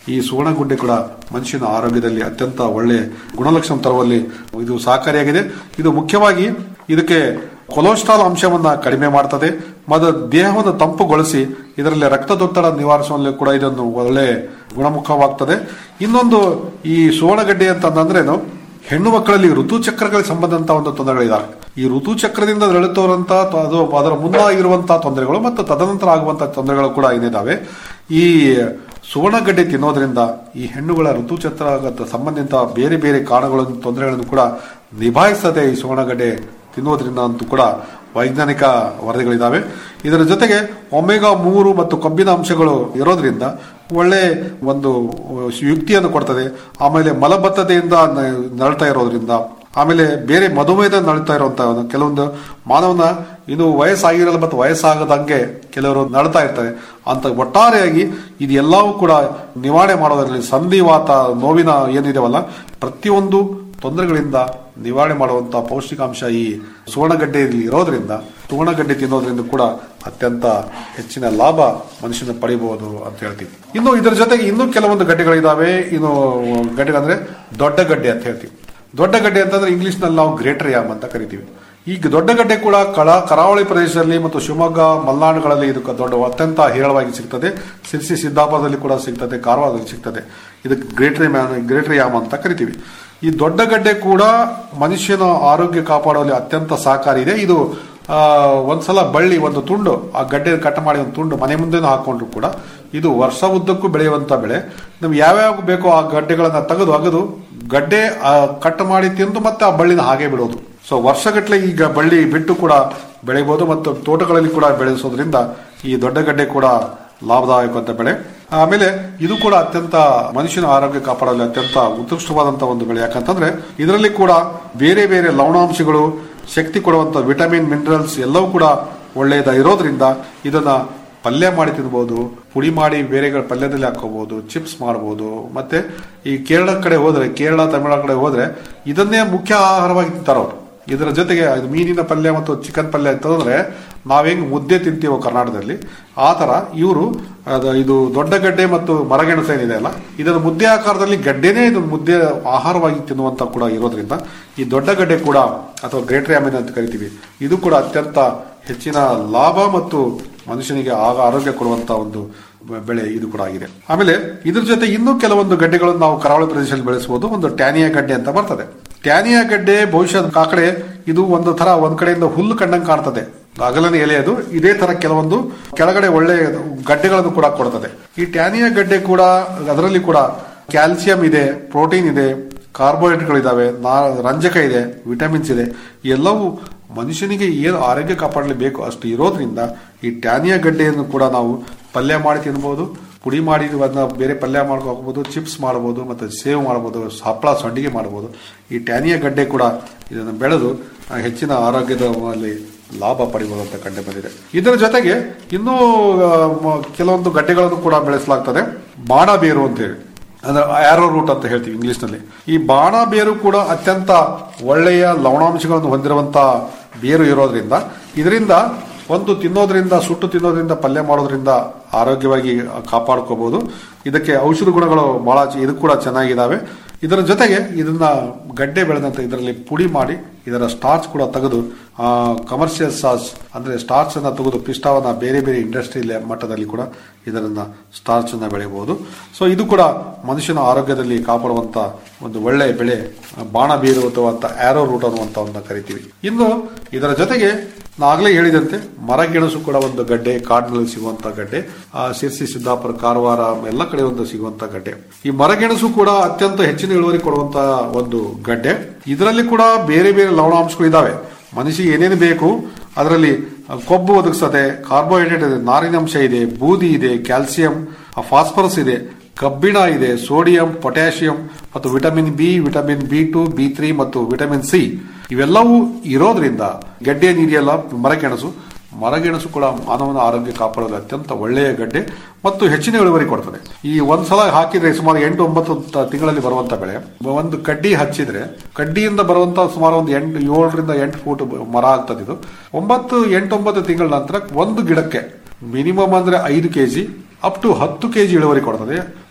ಈ ಸುವರ್ಣಗುಡ್ಡೆ ಕೂಡ ಮನುಷ್ಯನ ಆರೋಗ್ಯದಲ್ಲಿ ಅತ್ಯಂತ ಒಳ್ಳೆ ಗುಣಲಕ್ಷಣ ತರುವಲ್ಲಿ ಇದು ಸಹಕಾರಿಯಾಗಿದೆ ಇದು ಮುಖ್ಯವಾಗಿ ಇದಕ್ಕೆ ಕೊಲೆಸ್ಟ್ರಾಲ್ ಅಂಶವನ್ನ ಕಡಿಮೆ ಮಾಡ್ತದೆ ಮತ್ತು ದೇಹವನ್ನು ತಂಪುಗೊಳಿಸಿ ಇದರಲ್ಲಿ ರಕ್ತದೊತ್ತಡ ನಿವಾರಿಸುವಲ್ಲಿ ಕೂಡ ಇದೊಂದು ಒಳ್ಳೆ ಗುಣಮುಖವಾಗ್ತದೆ ಇನ್ನೊಂದು ಈ ಸುವರ್ಣಗಡ್ಡೆ ಅಂತಂದ್ರೇನು ಹೆಣ್ಣು ಮಕ್ಕಳಲ್ಲಿ ಋತುಚಕ್ರಗಳಿಗೆ ಸಂಬಂಧಂತ ಒಂದು ತೊಂದರೆಗಳಿದಾವೆ ಈ ಋತುಚಕ್ರದಿಂದ ನರಳುತ್ತವರಂತ ಅದು ಅದರ ಮುನ್ನಾಗಿರುವಂತಹ ತೊಂದರೆಗಳು ಮತ್ತು ತದನಂತರ ಆಗುವಂತಹ ತೊಂದರೆಗಳು ಕೂಡ ಏನಿದಾವೆ ಈ ಸುವರ್ಣಗಡ್ಡೆ ತಿನ್ನೋದ್ರಿಂದ ಈ ಹೆಣ್ಣುಗಳ ಋತುಚಕ್ರ ಸಂಬಂಧಿತ ಬೇರೆ ಬೇರೆ ಕಾರಣಗಳನ್ನು ತೊಂದರೆಗಳನ್ನು ಕೂಡ ನಿಭಾಯಿಸದೆ ಈ ಸುವರ್ಣಗಡ್ಡೆ ತಿನ್ನುವುದರಿಂದ ಅಂತೂ ಕೂಡ ವೈಜ್ಞಾನಿಕ ವರದಿಗಳಿದಾವೆ ಇದರ ಜೊತೆಗೆ ಒಮೆಗಾ ಮೂರು ಮತ್ತು ಕಬ್ಬಿನ ಅಂಶಗಳು ಇರೋದ್ರಿಂದ ಒಳ್ಳೆ ಒಂದು ಯುಕ್ತಿಯನ್ನು ಕೊಡ್ತದೆ ಆಮೇಲೆ ಮಲಬದ್ಧತೆಯಿಂದ ನ- ನರಳ್ತಾ ಇರೋದ್ರಿಂದ ಆಮೇಲೆ ಬೇರೆ ಮಧುಮೇಹದ ನಳೀತಾ ಇರುವಂತಹ ಕೆಲವೊಂದು ಮಾನವನ ಇನ್ನು ವಯಸ್ಸಾಗಿರಲ್ಲ ಮತ್ತು ವಯಸ್ಸಾಗದಂಗೆ ಕೆಲವರು ನಳ್ತಾ ಇರ್ತಾರೆ ಅಂತ ಒಟ್ಟಾರೆಯಾಗಿ ಇದೆಲ್ಲವೂ ಕೂಡ ನಿವಾರಣೆ ಮಾಡೋದ್ರಲ್ಲಿ ಸಂಧಿವಾತ ನೋವಿನ ಏನಿದೆವಲ್ಲ ಪ್ರತಿಯೊಂದು ತೊಂದರೆಗಳಿಂದ ನಿವಾರಣೆ ಮಾಡುವಂತಹ ಪೌಷ್ಟಿಕಾಂಶ ಈ ಸುವರ್ಣಗಡ್ಡೆಯಲ್ಲಿ ಇರೋದ್ರಿಂದ ಸುವರ್ಣಗಡ್ಡೆ ತಿನ್ನೋದ್ರಿಂದ ಕೂಡ ಅತ್ಯಂತ ಹೆಚ್ಚಿನ ಲಾಭ ಮನುಷ್ಯನ ಪಡಿಬಹುದು ಅಂತ ಹೇಳ್ತೀವಿ ಇನ್ನು ಇದರ ಜೊತೆಗೆ ಇನ್ನೂ ಕೆಲವೊಂದು ಗಡ್ಡೆಗಳಿದಾವೆ ಇನ್ನು ಗಡ್ಡೆ ಅಂದ್ರೆ ದೊಡ್ಡ ಗಡ್ಡೆ ಅಂತ ಹೇಳ್ತೀವಿ ದೊಡ್ಡ ಗಡ್ಡೆ ಅಂತಂದ್ರೆ ಇಂಗ್ಲಿಷ್ ನಲ್ಲಿ ನಾವು ಗ್ರೇಟರ್ ಯಾಮ್ ಅಂತ ಕರಿತೀವಿ ಈಗ ದೊಡ್ಡ ಗಡ್ಡೆ ಕೂಡ ಕಳ ಕರಾವಳಿ ಪ್ರದೇಶದಲ್ಲಿ ಮತ್ತು ಶಿವಮೊಗ್ಗ ಮಲೆನಾಡುಗಳಲ್ಲಿ ಇದು ದೊಡ್ಡ ಅತ್ಯಂತ ಹೇರಳವಾಗಿ ಸಿಗ್ತದೆ ಸಿರ್ಸಿ ಸಿದ್ದಾಪುರದಲ್ಲಿ ಕೂಡ ಸಿಗ್ತದೆ ಕಾರವಾರದಲ್ಲಿ ಸಿಗ್ತದೆ ಇದಕ್ಕೆ ಗ್ರೇಟರ್ ಗ್ರೇಟರ್ ಯಾಮ್ ಅಂತ ಕರಿತೀವಿ ಈ ದೊಡ್ಡ ಗಡ್ಡೆ ಕೂಡ ಮನುಷ್ಯನ ಆರೋಗ್ಯ ಕಾಪಾಡುವಲ್ಲಿ ಅತ್ಯಂತ ಸಹಕಾರಿ ಇದೆ ಇದು ಆ, ಒಂದ್ಸಲ ಬಳ್ಳಿ ಒಂದು ತುಂಡು ಆ ಗಡ್ಡೆ ಕಟ್ ಮಾಡಿ ಒಂದು ತುಂಡು ಮನೆ ಮುಂದೆನೂ ಹಾಕೊಂಡ್ರು ಕೂಡ ಇದು ವರ್ಷ ಉದ್ದಕ್ಕೂ ಬೆಳೆಯುವಂತ ಬೆಳೆ ನಮ್ಗೆ ಯಾವ್ಯಾವ ಬೇಕೋ ಆ ಗಡ್ಡೆಗಳನ್ನ ತೆಗೆದು ಅಗದು ಗಡ್ಡೆ ಆ, ಕಟ್ ಮಾಡಿ ತಿಂದು ಮತ್ತೆ ಆ ಬಳ್ಳಿನ ಹಾಗೆ ಬಿಡೋದು ಸೊ ವರ್ಷಗಟ್ಟಲೆ ಈಗ ಬಳ್ಳಿ ಬಿಟ್ಟು ಕೂಡ ಬೆಳೆಯಬಹುದು ಮತ್ತು ತೋಟಗಳಲ್ಲಿ ಕೂಡ ಬೆಳೆಸೋದ್ರಿಂದ ಈ ದೊಡ್ಡ ಗಡ್ಡೆ ಕೂಡ ಲಾಭದಾಯಕವಾದ ಬೆಳೆ ಆಮೇಲೆ ಇದು ಕೂಡ ಅತ್ಯಂತ ಮನುಷ್ಯನ ಆರೋಗ್ಯ ಕಾಪಾಡಲು ಅತ್ಯಂತ ಉತ್ಕೃಷ್ಟವಾದಂತಹ ಒಂದು ಬೆಳೆ ಯಾಕಂತಂದ್ರೆ ಇದರಲ್ಲಿ ಕೂಡ ಬೇರೆ ಬೇರೆ ಲವಣಾಂಶಗಳು ಶಕ್ತಿ ಕೊಡುವಂತ ವಿಟಮಿನ್ ಮಿನರಲ್ಸ್ ಎಲ್ಲವೂ ಕೂಡ ಒಳ್ಳೆಯದ ಇರೋದ್ರಿಂದ ಇದನ್ನ ಪಲ್ಯ ಮಾಡಿ ತಿನ್ಬಹುದು ಪುಡಿ ಮಾಡಿ ಬೇರೆ ಪಲ್ಯದಲ್ಲಿ ಹಾಕೋಬಹುದು ಚಿಪ್ಸ್ ಮಾಡಬಹುದು ಮತ್ತೆ ಈ ಕೇರಳ ಕಡೆ ಹೋದ್ರೆ ಕೇರಳ ತಮಿಳುನಾಡು ಕಡೆ ಹೋದ್ರೆ ಇದನ್ನೇ ಮುಖ್ಯ ಆಹಾರವಾಗಿ ತಿಂತಾರೆ ಅವರು ಇದರ ಜೊತೆಗೆ ಇದು ಮೀನಿನ ಪಲ್ಯ ಮತ್ತು ಚಿಕನ್ ಪಲ್ಯ ಅಂತಂದ್ರೆ ನಾವ್ ಹೆಂಗ್ ಮುದ್ದೆ ತಿಂತೀವೋ ಕರ್ನಾಟಕದಲ್ಲಿ ಆ ತರ ಇವರು ಇದು ದೊಡ್ಡ ಗಡ್ಡೆ ಮತ್ತು ಮರಗೆಣಸು ಏನಿದೆ ಅಲ್ಲ ಇದನ್ನು ಮುದ್ದೆ ಆಕಾರದಲ್ಲಿ ಗಡ್ಡೆನೇ ಇದು ಮುದ್ದೆ ಆಹಾರವಾಗಿ ತಿನ್ನುವಂತ ಕೂಡ ಇರೋದ್ರಿಂದ ಈ ದೊಡ್ಡ ಗಡ್ಡೆ ಕೂಡ ಅಥವಾ ಗ್ರೇಟರ್ ಯಾಮಿನ್ ಅಂತ ಕರಿತೀವಿ ಇದು ಕೂಡ ಅತ್ಯಂತ ಹೆಚ್ಚಿನ ಲಾಭ ಮತ್ತು ಮನುಷ್ಯನಿಗೆ ಆಗ ಆರೋಗ್ಯ ಕೊಡುವಂತ ಒಂದು ಬೆ- ಬೆಳೆ ಇದು ಕೂಡ ಆಗಿದೆ ಆಮೇಲೆ ಇದ್ರ ಜೊತೆ ಇನ್ನೂ ಕೆಲವೊಂದು ಗಡ್ಡೆಗಳನ್ನು ನಾವು ಕರಾವಳಿ ಪ್ರದೇಶದಲ್ಲಿ ಬೆಳೆಸಬಹುದು ಒಂದು ಟ್ಯಾನಿಯಾ ಗಡ್ಡೆ ಅಂತ ಬರ್ತದೆ ಟ್ಯಾನಿಯಾ ಗಡ್ಡೆ ಬಹುಶಃ ಆ ಕಡೆ ಇದು ಒಂದು ತರ ಒಂದ್ ಕಡೆಯಿಂದ ಹುಲ್ಲು ಕಂಡಂಗೆ ಕಾಣ್ತದೆ ಅಗಲನೆ ಎಲೆ ಅದು ಇದೇ ತರ ಕೆಲವೊಂದು ಕೆಳಗಡೆ ಒಳ್ಳೆ ಗಡ್ಡೆಗಳನ್ನು ಕೂಡ ಕೊಡ್ತದೆ ಈ ಟ್ಯಾನಿಯಾ ಗಡ್ಡೆ ಕೂಡ ಅದರಲ್ಲಿ ಕೂಡ ಕ್ಯಾಲ್ಸಿಯಂ ಇದೆ ಪ್ರೋಟೀನ್ ಇದೆ ಕಾರ್ಬೋಹೈಡ್ರೇಟ್ಗಳಿದಾವೆ ನಾ- ರಂಜಕ ಇದೆ ವಿಟಮಿನ್ಸ್ ಇದೆ ಈ ಎಲ್ಲವೂ ಮನುಷ್ಯನಿಗೆ ಏನು ಆರೋಗ್ಯ ಕಾಪಾಡಲು ಬೇಕು ಅಷ್ಟು ಇರೋದ್ರಿಂದ ಈ ಟ್ಯಾನಿಯಾ ಗಡ್ಡೆಯನ್ನು ಕೂಡ ನಾವು ಪಲ್ಯ ಮಾಡಿ ತಿನ್ಬಹುದು ಪುಡಿ ಮಾಡಿ ಅದನ್ನ ಬೇರೆ ಪಲ್ಯ ಮಾಡ್ಕೊ ಹಾಕ್ಬೋದು ಚಿಪ್ಸ್ ಮಾಡಬಹುದು ಮತ್ತೆ ಸೇವ್ ಮಾಡಬಹುದು ಹಪ್ಪಳ ಸಂಡಿಗೆ ಮಾಡಬಹುದು ಈ ಟ್ಯಾನಿಯಾ ಗಡ್ಡೆ ಕೂಡ ಇದನ್ನು ಬೆಳೆದು ಆ, ಹೆಚ್ಚಿನ ಆರೋಗ್ಯದ ಅಲ್ಲಿ ಲಾಭ ಪಡಿಬಹುದು ಅಂತ ಕಂಡು ಬಂದಿದೆ ಇದರ ಜೊತೆಗೆ ಇನ್ನೂ ಆ, ಮ- ಕೆಲವೊಂದು ಗಡ್ಡೆಗಳನ್ನು ಕೂಡ ಬೆಳೆಸಲಾಗ್ತದೆ ಬಾಣ ಬೇರು ಅಂತ ಹೇಳಿ ಅಂದ್ರೆ ಆರೋ ರೂಟ್ ಅಂತ ಹೇಳ್ತೀವಿ ಇಂಗ್ಲಿಷ್ ನಲ್ಲಿ ಈ ಬಾಣ ಬೇರು ಕೂಡ ಅತ್ಯಂತ ಒಳ್ಳೆಯ ಲವಣಾಂಶಗಳನ್ನು ಹೊಂದಿರುವಂತ ಬೇರು ಇರೋದ್ರಿಂದ ಇದರಿಂದ ಒಂದು ತಿನ್ನೋದ್ರಿಂದ ಸುಟ್ಟು ತಿನ್ನೋದ್ರಿಂದ ಪಲ್ಯ ಮಾಡೋದ್ರಿಂದ ಆರೋಗ್ಯವಾಗಿ ಕಾಪಾಡ್ಕೋಬಹುದು ಇದಕ್ಕೆ ಔಷಧ ಗುಣಗಳು ಬಹಳ ಚೆ- ಇದು ಕೂಡ ಚೆನ್ನಾಗಿದ್ದಾವೆ ಇದರ ಜೊತೆಗೆ ಇದನ್ನ ಗಡ್ಡೆ ಬೆಳೆದಂತ ಇದರಲ್ಲಿ ಪುಡಿ ಮಾಡಿ ಇದರ ಸ್ಟಾರ್ಚ್ ಕೂಡ ತೆಗೆದು ಕಮರ್ಷಿಯಲ್ ಸಾಸ್ ಅಂದ್ರೆ ಸ್ಟಾರ್ಚ್ ಅನ್ನ ತೆಗೆದು ಪಿಷ್ಟವನ್ನ ಬೇರೆ ಬೇರೆ ಇಂಡಸ್ಟ್ರಿ ಮಟ್ಟದಲ್ಲಿ ಕೂಡ ಇದನ್ನ ಸ್ಟಾರ್ಚ್ ಅನ್ನ ಬೆಳೆಯಬಹುದು ಸೊ ಇದು ಕೂಡ ಮನುಷ್ಯನ ಆರೋಗ್ಯದಲ್ಲಿ ಕಾಪಾಡುವಂತ ಒಂದು ಒಳ್ಳೆಯ ಬೆಳೆ ಬಾಣ ಬೀರು ಅಥವಾ ಆರೋ ರೂಟ್ ಅನ್ನುವಂತ ಒಂದು ಕರಿತೀವಿ ಇನ್ನು ಇದರ ಜೊತೆಗೆ ನಾಗಲೇ ಹೇಳಿದಂತೆ ಮರಗೆಣಸು ಕೂಡ ಒಂದು ಗಡ್ಡೆ ಕಾಡಿನಲ್ಲಿ ಸಿಗುವಂತ ಗಡ್ಡೆ ಆ ಶಿರ್ಸಿ ಸಿದ್ದಾಪುರ ಕಾರವಾರ ಎಲ್ಲ ಕಡೆ ಒಂದು ಸಿಗುವಂತ ಗಡ್ಡೆ ಈ ಮರಗೆಣಸು ಕೂಡ ಅತ್ಯಂತ ಹೆಚ್ಚಿನ ಇಳುವರಿ ಕೊಡುವಂತ ಒಂದು ಗಡ್ಡೆ ಇದರಲ್ಲಿ ಕೂಡ ಬೇರೆ ಬೇರೆ ಲವಣಾಂಶಗಳು ಇದಾವೆ ಮನುಷ್ಯ ಏನೇನು ಬೇಕು ಅದರಲ್ಲಿ ಕೊಬ್ಬು ಒದಗಿಸ್ತದೆ ಕಾರ್ಬೋಹೈಡ್ರೇಟ್ ಇದೆ ನಾರಿನಾಂಶ ಇದೆ ಬೂದಿ ಇದೆ ಕ್ಯಾಲ್ಸಿಯಂ ಫಾಸ್ಫರಸ್ ಇದೆ ಕಬ್ಬಿಣ ಇದೆ ಸೋಡಿಯಂ ಪೊಟ್ಯಾಷಿಯಂ ಮತ್ತು vitamin B vitamin B two B three ಮತ್ತು ವಿಟಮಿನ್ ಸಿ ಇವೆಲ್ಲವೂ ಇರೋದ್ರಿಂದ ಗಡ್ಡೆ ನೀರಿಯಲ್ಲ ಮರಗೆಣಸು ಮರಗೆಣಸು ಕೂಡ ಮಾನವನ ಆರೋಗ್ಯ ಕಾಪಾಡಲು ಅತ್ಯಂತ ಒಳ್ಳೆಯ ಗಡ್ಡೆ ಮತ್ತು ಹೆಚ್ಚಿನ ಇಳುವರಿ ಕೊಡ್ತದೆ ಈ ಒಂದ್ಸಲ ಹಾಕಿದ್ರೆ ಸುಮಾರು ಎಂಟು ಒಂಬತ್ತು ತ- ತಿಂಗಳಲ್ಲಿ ಬರುವಂತ ಬೆಳೆ ಒಂದು ಕಡ್ಡಿ ಹಚ್ಚಿದ್ರೆ ಕಡ್ಡಿಯಿಂದ ಬರುವಂತ ಸುಮಾರು ಒಂದು ಎಂಟು ಏಳರಿಂದ ಎಂಟು ಫೂಟ್ ಮರ ಆಗ್ತದೆ ಇದು ಒಂಬತ್ತು ಎಂಟೊಂಬತ್ತು ತಿಂಗಳ ನಂತರ ಒಂದು ಗಿಡಕ್ಕೆ ಮಿನಿಮಮ್ ಅಂದ್ರೆ ಐದು ಕೆಜಿ ಅಪ್ ಟು ಹತ್ತು ಕೆಜಿ ಇಳುವರಿ ಕೊಡ್ತದೆ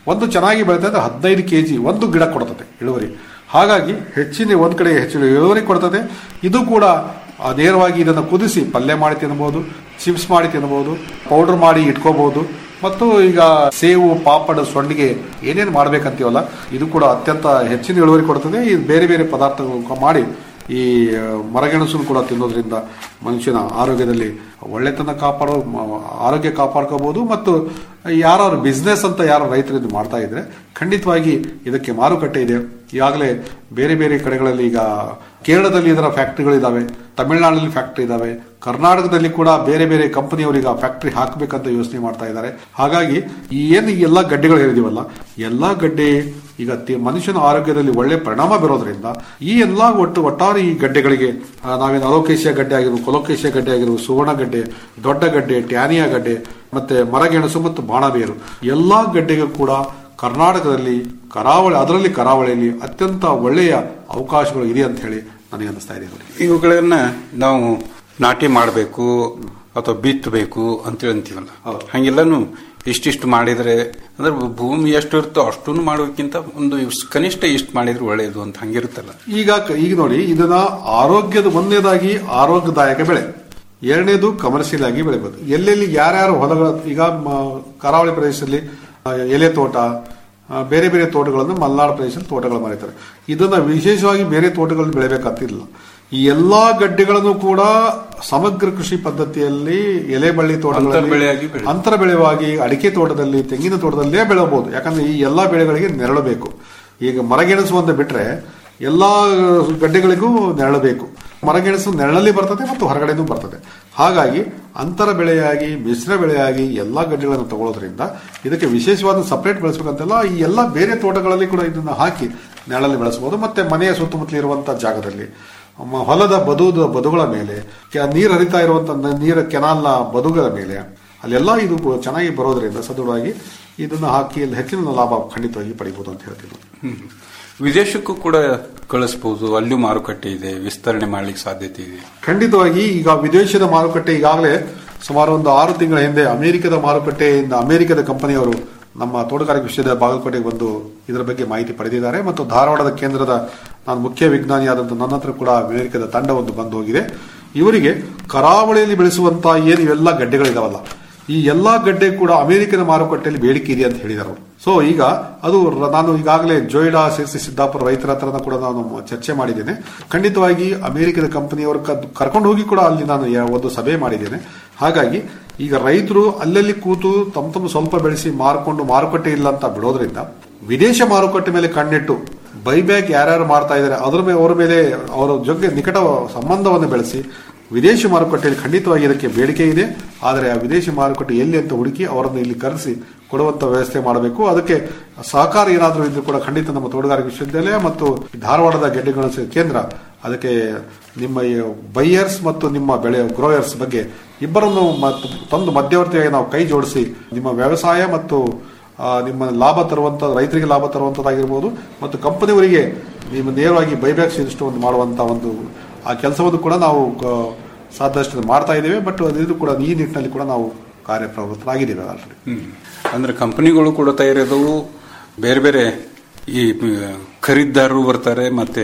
ಒಂದು ಚೆನ್ನಾಗಿ ಬೆಳೀತಾ ಇದ್ರೆ ಹದಿನೈದು ಕೆಜಿ ಒಂದು ಗಿಡ ಕೊಡ್ತದೆ ಇಳುವರಿ ಹಾಗಾಗಿ ಹೆಚ್ಚಿನ ಒಂದ್ ಕಡೆ ಹೆಚ್ಚಿನ ಇಳುವರಿ ಕೊಡ್ತದೆ ಇದು ಕೂಡ ಆ, ನೇರವಾಗಿ ಇದನ್ನು ಕುದಿಸಿ ಪಲ್ಯ ಮಾಡಿ ತಿನ್ನಬಹುದು ಚಿಪ್ಸ್ ಮಾಡಿ ತಿನ್ನಬಹುದು ಪೌಡರ್ ಮಾಡಿ ಇಟ್ಕೋಬಹುದು ಮತ್ತು ಈಗ ಸೇವು ಪಾಪಡ್ ಸೊಂಡಿಗೆ ಏನೇನು ಮಾಡ್ಬೇಕಂತೀವಲ್ಲ ಇದು ಕೂಡ ಅತ್ಯಂತ ಹೆಚ್ಚಿನ ಇಳುವರಿ ಕೊಡ್ತದೆ ಇದು ಬೇರೆ ಬೇರೆ ಪದಾರ್ಥಗಳು ಮಾಡಿ ಈ ಮರಗೆಣಸನ್ನು ಕೂಡ ತಿನ್ನೋದ್ರಿಂದ ಮನುಷ್ಯನ ಆರೋಗ್ಯದಲ್ಲಿ ಒಳ್ಳೆತನ ಕಾಪಾಡೋ ಮ- ಆರೋಗ್ಯ ಕಾಪಾಡ್ಕೋಬಹುದು ಮತ್ತು ಯಾರು ಬಿಸ್ನೆಸ್ ಅಂತ ಯಾರು ರೈತರು ಇದು ಮಾಡ್ತಾ ಇದ್ರೆ ಖಂಡಿತವಾಗಿ ಇದಕ್ಕೆ ಮಾರುಕಟ್ಟೆ ಇದೆ ಈಗಾಗಲೇ ಬೇರೆ ಬೇರೆ ಕಡೆಗಳಲ್ಲಿ ಈಗ ಕೇರಳದಲ್ಲಿ ಇದರ ಫ್ಯಾಕ್ಟರಿಗಳಿದಾವೆ ತಮಿಳುನಾಡಿನಲ್ಲಿ ಫ್ಯಾಕ್ಟರಿ ಇದಾವೆ ಕರ್ನಾಟಕದಲ್ಲಿ ಕೂಡ ಬೇರೆ ಬೇರೆ ಕಂಪನಿಯವರು ಈಗ ಫ್ಯಾಕ್ಟರಿ ಹಾಕಬೇಕಂತ ಯೋಚನೆ ಮಾಡ್ತಾ ಇದ್ದಾರೆ ಹಾಗಾಗಿ ಈ ಏನು ಈ ಎಲ್ಲಾ ಗಡ್ಡೆಗಳು ಹೇಳಿದೀವಲ್ಲ ಎಲ್ಲಾ ಗಡ್ಡೆ ಈಗ ತಿ- ಮನುಷ್ಯನ ಆರೋಗ್ಯದಲ್ಲಿ ಒಳ್ಳೆ ಪರಿಣಾಮ ಬೀರೋದ್ರಿಂದ ಈ ಎಲ್ಲಾ ಒಟ್ಟು ಒಟ್ಟಾರೆ ಈ ಗಡ್ಡೆಗಳಿಗೆ ಆ, ನಾವೇನು ಅಲೋಕೇಶಿಯ ಗಡ್ಡೆ ಆಗಿರ್ಬೋದು ಕೊಲೋಕೇಶಿಯ ಗಡ್ಡೆ ಆಗಿರ್ಬೋದು ಸುವರ್ಣ ಗಡ್ಡೆ ದೊಡ್ಡ ಗಡ್ಡೆ ಟ್ಯಾನಿಯಾ ಗಡ್ಡೆ ಮತ್ತೆ ಮರಗೆಣಸು ಮತ್ತು ಬಾಣಬೇರು ಎಲ್ಲಾ ಗಡ್ಡೆಗೂ ಕೂಡ ಕರ್ನಾಟಕದಲ್ಲಿ ಕರಾವಳಿ ಅದರಲ್ಲಿ ಕರಾವಳಿಯಲ್ಲಿ ಅತ್ಯಂತ ಒಳ್ಳೆಯ ಅವಕಾಶಗಳು ಇದೆ ಅಂತ ಹೇಳಿ ನನಗೆ ಅನಿಸ್ತಾ ಇದೆ ನೋಡಿ. ಇವುಗಳನ್ನ ನಾವು ನಾಟಿ ಮಾಡಬೇಕು ಅಥವಾ ಬಿತ್ತಬೇಕು ಅಂತೇಳಿ ಅಂತೀವಲ್ಲ ಹಂಗೆಲ್ಲಾನು ಇಷ್ಟಿಷ್ಟು ಮಾಡಿದ್ರೆ ಅಂದ್ರೆ ಭೂಮಿ ಎಷ್ಟು ಇರುತ್ತೋ ಅಷ್ಟನ್ನು ಮಾಡೋದಕ್ಕಿಂತ ಒಂದು ಇಷ್ಟ್- ಕನಿಷ್ಠ ಇಷ್ಟು ಮಾಡಿದ್ರೆ ಒಳ್ಳೇದು ಅಂತ ಹಂಗಿರುತ್ತಲ್ಲ ಈಗ ಈಗ ನೋಡಿ ಇದನ್ನ ಆರೋಗ್ಯದ ಒಂದನೇದಾಗಿ ಆರೋಗ್ಯದಾಯಕ ಬೆಳೆ ಎರಡನೇದು ಕಮರ್ಷಿಯಲ್ ಆಗಿ ಬೆಳಿಬಹುದು ಎಲ್ಲೆಲ್ಲಿ ಯಾರ್ಯಾರು ಹೊಲಗಳ ಈಗ ಮ- ಕರಾವಳಿ ಪ್ರದೇಶದಲ್ಲಿ ಆ, ಎಲೆ ತೋಟ ಆ, ಬೇರೆ ಬೇರೆ ತೋಟಗಳನ್ನು ಮಲೆನಾಡು ಪ್ರದೇಶದಲ್ಲಿ ತೋಟಗಳು ಮಾಡಿರ್ತಾರೆ ಇದನ್ನ ವಿಶೇಷವಾಗಿ ಬೇರೆ ತೋಟಗಳಲ್ಲಿ ಬೆಳೆಬೇಕಂತಿಲ್ಲ ಈ ಎಲ್ಲಾ ಗಡ್ಡೆಗಳನ್ನು ಕೂಡ ಸಮಗ್ರ ಕೃಷಿ ಪದ್ಧತಿಯಲ್ಲಿ ಎಲೆ ಬಳ್ಳಿ ಅಂತರ್ ಬೆಳೆಯಾಗಿ ತೋಟಗಳಲ್ಲಿ ಬೆಳೆ- ಅಂತರ ಬೆಳೆವಾಗಿ ಅಡಿಕೆ ತೋಟದಲ್ಲಿ ತೆಂಗಿನ ತೋಟದಲ್ಲೇ ಬೆಳೆಯಬಹುದು ಯಾಕಂದ್ರೆ ಈ ಎಲ್ಲಾ ಬೆಳೆಗಳಿಗೆ ನೆರಳು ಬೇಕು ಈಗ ಮರಗೆಣಸು ಅಂತ ಬಿಟ್ರೆ ಎಲ್ಲಾ ಗಡ್ಡೆಗಳಿಗೂ ನೆರಳು ಬೇಕು ಮರಗೆಣಸು ನೆರಳಲ್ಲಿ ಬರ್ತದೆ ಮತ್ತು ಹೊರಗಡೆನೂ ಬರ್ತದೆ ಹಾಗಾಗಿ ಅಂತರ ಬೆಳೆಯಾಗಿ ಮಿಶ್ರ ಬೆಳೆಯಾಗಿ ಎಲ್ಲಾ ಗಡ್ಡೆಗಳನ್ನು ತಗೊಳ್ಳೋದ್ರಿಂದ ಇದಕ್ಕೆ ವಿಶೇಷವಾದ ಸಪರೇಟ್ ಬೆಳೆಸಬೇಕಂತೆಲ್ಲ ಈ ಎಲ್ಲಾ ಬೇರೆ ತೋಟಗಳಲ್ಲಿ ಕೂಡ ಇದನ್ನ ಹಾಕಿ ನೆರಳಲ್ಲಿ ಬೆಳೆಸಬಹುದು ಮತ್ತೆ ಮನೆಯ ಸುತ್ತಮುತ್ತಲು ಇರುವಂತಹ ಜಾಗದಲ್ಲಿ ಮ- ಹೊಲದ ಬದುದ ಬದುಗಳ ಮೇಲೆ ಕೆ- ನೀರು ಹರಿತಾ ಇರುವಂತಹ ನೀರ ಕೆನಾಲ್ನ ಬದುಗಳ ಮೇಲೆ ಅಲ್ಲೆಲ್ಲ ಇದು ಕೂಡ ಚೆನ್ನಾಗಿ ಬರೋದ್ರಿಂದ ಸದೃಢವಾಗಿ ಇದನ್ನು ಹಾಕಿ ಅಲ್ಲಿ ಹೆಚ್ಚಿನ ಲಾಭ ಖಂಡಿತವಾಗಿ ಪಡಿಬಹುದು ಅಂತ ಹೇಳ್ತೀನಿ ಹ್ಮ್. ವಿದೇಶಕ್ಕೂ ಕೂಡ ಕಳಿಸಬಹುದು ಅಲ್ಲೂ ಮಾರುಕಟ್ಟೆ ಇದೆ ವಿಸ್ತರಣೆ ಮಾಡ್ಲಿಕ್ಕೆ ಸಾಧ್ಯತೆ ಇದೆ ಖಂಡಿತವಾಗಿ ಈಗ ವಿದೇಶದ ಮಾರುಕಟ್ಟೆ ಈಗಾಗಲೇ ಸುಮಾರು ಒಂದು ಆರು ತಿಂಗಳ ಹಿಂದೆ ಅಮೆರಿಕದ ಮಾರುಕಟ್ಟೆಯಿಂದ ಅಮೆರಿಕದ ಕಂಪನಿಯವರು ನಮ್ಮ ತೋಟಗಾರಿಕೆ ವಿಷಯದ ಬಾಗಲಕೋಟೆಗೆ ಬಂದು ಇದರ ಬಗ್ಗೆ ಮಾಹಿತಿ ಪಡೆದಿದ್ದಾರೆ ಮತ್ತು ಧಾರವಾಡದ ಕೇಂದ್ರದ ನಾನು ಮುಖ್ಯ ವಿಜ್ಞಾನಿಯಾದಂಥ ನನ್ನ ಹತ್ರ ಕೂಡ ಅಮೆರಿಕದ ತಂಡ ಒಂದು ಬಂದು ಹೋಗಿದೆ ಇವರಿಗೆ ಕರಾವಳಿಯಲ್ಲಿ ಬೆಳೆಸುವಂತಹ ಏನು ಇವೆಲ್ಲ ಗಡ್ಡೆಗಳಿದಾವಲ್ಲ ಈ ಎಲ್ಲಾ ಗಡ್ಡೆ ಕೂಡ ಅಮೆರಿಕದ ಮಾರುಕಟ್ಟೆಯಲ್ಲಿ ಬೇಡಿಕೆ ಇದೆ ಅಂತ ಹೇಳಿದರು ಸೊ ಈಗ ಅದು ರ- ನಾನು ಈಗಾಗಲೇ ಜೋಯಿಡಾ ಸಿರ್ಸಿ ಸಿದ್ದಾಪುರ ರೈತರ ಹತ್ರನ ಕೂಡ ನಾನು ಚರ್ಚೆ ಮಾಡಿದ್ದೇನೆ ಖಂಡಿತವಾಗಿ ಅಮೆರಿಕದ ಕಂಪನಿಯವರು ಕರ್ಕೊಂಡು ಹೋಗಿ ಕೂಡ ಅಲ್ಲಿ ನಾನು ಯ- ಒಂದು ಸಭೆ ಮಾಡಿದ್ದೇನೆ ಹಾಗಾಗಿ ಈಗ ರೈತರು ಅಲ್ಲಲ್ಲಿ ಕೂತು ತಮ್ಮ ತಮ್ಮ ಸ್ವಲ್ಪ ಬೆಳೆಸಿ ಮಾರ್ಕೊಂಡು ಮಾರುಕಟ್ಟೆ ಇಲ್ಲ ಅಂತ ಬಿಡೋದ್ರಿಂದ ವಿದೇಶ ಮಾರುಕಟ್ಟೆ ಮೇಲೆ ಕಣ್ಣಿಟ್ಟು ಬೈಬ್ಯಾಕ್ ಯಾರ್ಯಾರು ಮಾಡ್ತಾ ಇದ್ದಾರೆ ಅದರ ಮೇಲೆ ಅವರ ಮೇಲೆ ಅವರ ಜೊತೆ ನಿಕಟ ಸಂಬಂಧವನ್ನು ಬೆಳೆಸಿ ವಿದೇಶಿ ಮಾರುಕಟ್ಟೆಯಲ್ಲಿ ಖಂಡಿತವಾಗಿ ಇದಕ್ಕೆ ಬೇಡಿಕೆ ಇದೆ ಆದರೆ ಆ ವಿದೇಶಿ ಮಾರುಕಟ್ಟೆ ಎಲ್ಲಿ ಅಂತ ಹುಡುಕಿ ಅವರನ್ನು ಇಲ್ಲಿ ಕರೆಸಿ ಕೊಡುವಂತ ವ್ಯವಸ್ಥೆ ಮಾಡಬೇಕು ಅದಕ್ಕೆ ಸಹಕಾರ ಏನಾದರೂ ಇದ್ರೂ ಕೂಡ ಖಂಡಿತ ನಮ್ಮ ತೋಟಗಾರಿಕೆ ವಿಶ್ವವಿದ್ಯಾಲಯ ಮತ್ತು ಧಾರವಾಡದ ಗೆಡ್ಡೆಗಳ ಕೇಂದ್ರ ಅದಕ್ಕೆ ನಿಮ್ಮ ಬೈಯರ್ಸ್ ಮತ್ತು ನಿಮ್ಮ ಬೆಳೆ ಗ್ರೋಯರ್ಸ್ ಬಗ್ಗೆ ಇಬ್ಬರನ್ನು ಮತ್ತು ತಂದು ಮಧ್ಯವರ್ತಿಯಾಗಿ ನಾವು ಕೈ ಜೋಡಿಸಿ ನಿಮ್ಮ ವ್ಯವಸಾಯ ಮತ್ತು ಆ, ನಿಮ್ಮ ಲಾಭ ತರುವಂತ ರೈತರಿಗೆ ಲಾಭ ತರುವಂತದ್ದಾಗಿರ್ಬೋದು ಮತ್ತು ಕಂಪನಿಯವರಿಗೆ ನಿಮ್ಮ ನೇರವಾಗಿ ಬೈಬ್ಯಾಕ್ ಇಷ್ಟು ಒಂದು ಮಾಡುವಂತ ಒಂದು ಆ ಕೆಲಸವನ್ನು ಕೂಡ ನಾವು ಕ- ಸಾಧ್ಯಷ್ಟು ಮಾಡ್ತಾ ಇದ್ದೇವೆ ಬಟ್ ಇದು ಕೂಡ ಈ ನಿಟ್ಟಿನಲ್ಲಿ ಕೂಡ ನಾವು ಕಾರ್ಯಪ್ರವೃತ್ತರಾಗಿದ್ದೇವೆ ಆಲ್ರೆಡಿ ಹ್ಮ್. ಅಂದ್ರೆ ಕಂಪನಿಗಳು ಕೂಡ ತಯಾರಿದವು ಬೇರೆ ಬೇರೆ ಈ ಮ್, ಖರೀದಿದಾರರು ಬರ್ತಾರೆ ಮತ್ತೆ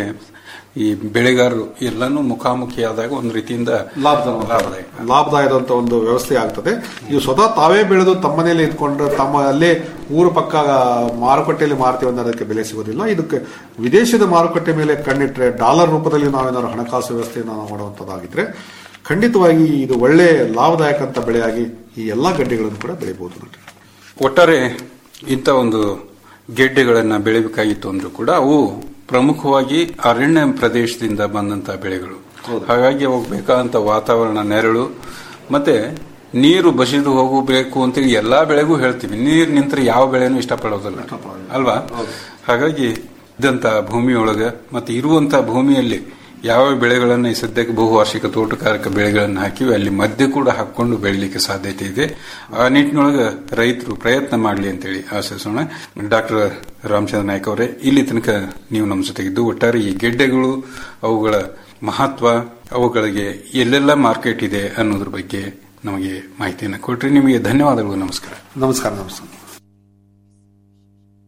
ಈ ಬೆಳೆಗಾರರು ಎಲ್ಲಾನು ಮುಖಾಮುಖಿ ಆದಾಗ ಒಂದು ರೀತಿಯಿಂದ ಲಾಭದಾಯಕ ಲಾಭದಾಯಕದಂತ ಒಂದು ವ್ಯವಸ್ಥೆ ಆಗ್ತದೆ ಇವು ಸ್ವತಃ ತಾವೇ ಬೆಳೆದು ತಮ್ಮನೇಲಿ ಇಟ್ಕೊಂಡು ತಮ್ಮ ಅಲ್ಲೇ ಊರು ಪಕ್ಕ ಮಾರುಕಟ್ಟೆಯಲ್ಲಿ ಮಾರ್ತೀವಿ ಅಂದ್ರೆ ಅದಕ್ಕೆ ಬೆಲೆ ಸಿಗೋದಿಲ್ಲ ಇದಕ್ಕೆ ವಿದೇಶದ ಮಾರುಕಟ್ಟೆ ಮೇಲೆ ಕಣ್ಣಿಟ್ರೆ ಡಾಲರ್ ರೂಪದಲ್ಲಿ ನಾವೇನಾದ್ರು ಹಣಕಾಸು ವ್ಯವಸ್ಥೆಯನ್ನು ನಾವು ಮಾಡುವಂತದ್ದಾಗಿದ್ರೆ ಖಂಡಿತವಾಗಿ ಇದು ಒಳ್ಳೆ ಲಾಭದಾಯಕ ಅಂತ ಬೆಳೆಯಾಗಿ ಈ ಎಲ್ಲಾ ಗಡ್ಡೆಗಳನ್ನು ಕೂಡ ಬೆಳಿಬಹುದು ನೋಡಿ ಒಟ್ಟಾರೆ ಇಂಥ ಒಂದು ಗೆಡ್ಡೆಗಳನ್ನ ಬೆಳಿಬೇಕಾಗಿತ್ತು ಅಂದ್ರೂ ಕೂಡ ಅವು ಪ್ರಮುಖವಾಗಿ ಅರಣ್ಯ ಪ್ರದೇಶದಿಂದ ಬಂದಂತ ಬೆಳೆಗಳು ಹಾಗಾಗಿ ಅವು ಬೇಕಾದಂತ ವಾತಾವರಣ ನೆರಳು ಮತ್ತೆ ನೀರು ಬಸಿದು ಹೋಗಬೇಕು ಅಂತೇಳಿ ಎಲ್ಲಾ ಬೆಳೆಗೂ ಹೇಳ್ತೀವಿ ನೀರು ನಿಂತರೆ ಯಾವ ಬೆಳೆನೂ ಇಷ್ಟಪಡೋದಿಲ್ಲ ಅಲ್ವಾ ಹಾಗಾಗಿ ಇದ್ದಂತ ಭೂಮಿಯೊಳಗ ಮತ್ತೆ ಇರುವಂತ ಭೂಮಿಯಲ್ಲಿ ಯಾವ ಬೆಳೆಗಳನ್ನ ಈ ಸದ್ಯಕ್ಕೆ ಬಹುವಾರ್ಷಿಕ ತೋಟಗಾರಿಕಾ ಬೆಳೆಗಳನ್ನು ಹಾಕಿವಿ ಅಲ್ಲಿ ಮಧ್ಯೆ ಕೂಡ ಹಾಕೊಂಡು ಬೆಳಿಲಿಕ್ಕೆ ಸಾಧ್ಯತೆ ಇದೆ ಆ ನಿಟ್ಟಿನೊಳಗೆ ರೈತರು ಪ್ರಯತ್ನ ಮಾಡಲಿ ಅಂತೇಳಿ ಆಶಿಸೋಣ ಡಾಕ್ಟರ್ ರಾಮಚಂದ್ರ ನಾಯ್ಕ ಅವರೇ ಇಲ್ಲಿ ತನಕ ನೀವು ನಮ್ಮ ಜೊತೆಗಿದ್ದು ಒಟ್ಟಾರೆ ಈ ಗೆಡ್ಡೆಗಳು ಅವುಗಳ ಮಹತ್ವ ಅವುಗಳಿಗೆ ಎಲ್ಲೆಲ್ಲ ಮಾರ್ಕೆಟ್ ಇದೆ ಅನ್ನೋದ್ರ ಬಗ್ಗೆ ನಮಗೆ ಮಾಹಿತಿಯನ್ನು ಕೊಟ್ರಿ ನಿಮಗೆ ಧನ್ಯವಾದಗಳು ನಮಸ್ಕಾರ ನಮಸ್ಕಾರ ನಮಸ್ಕಾರ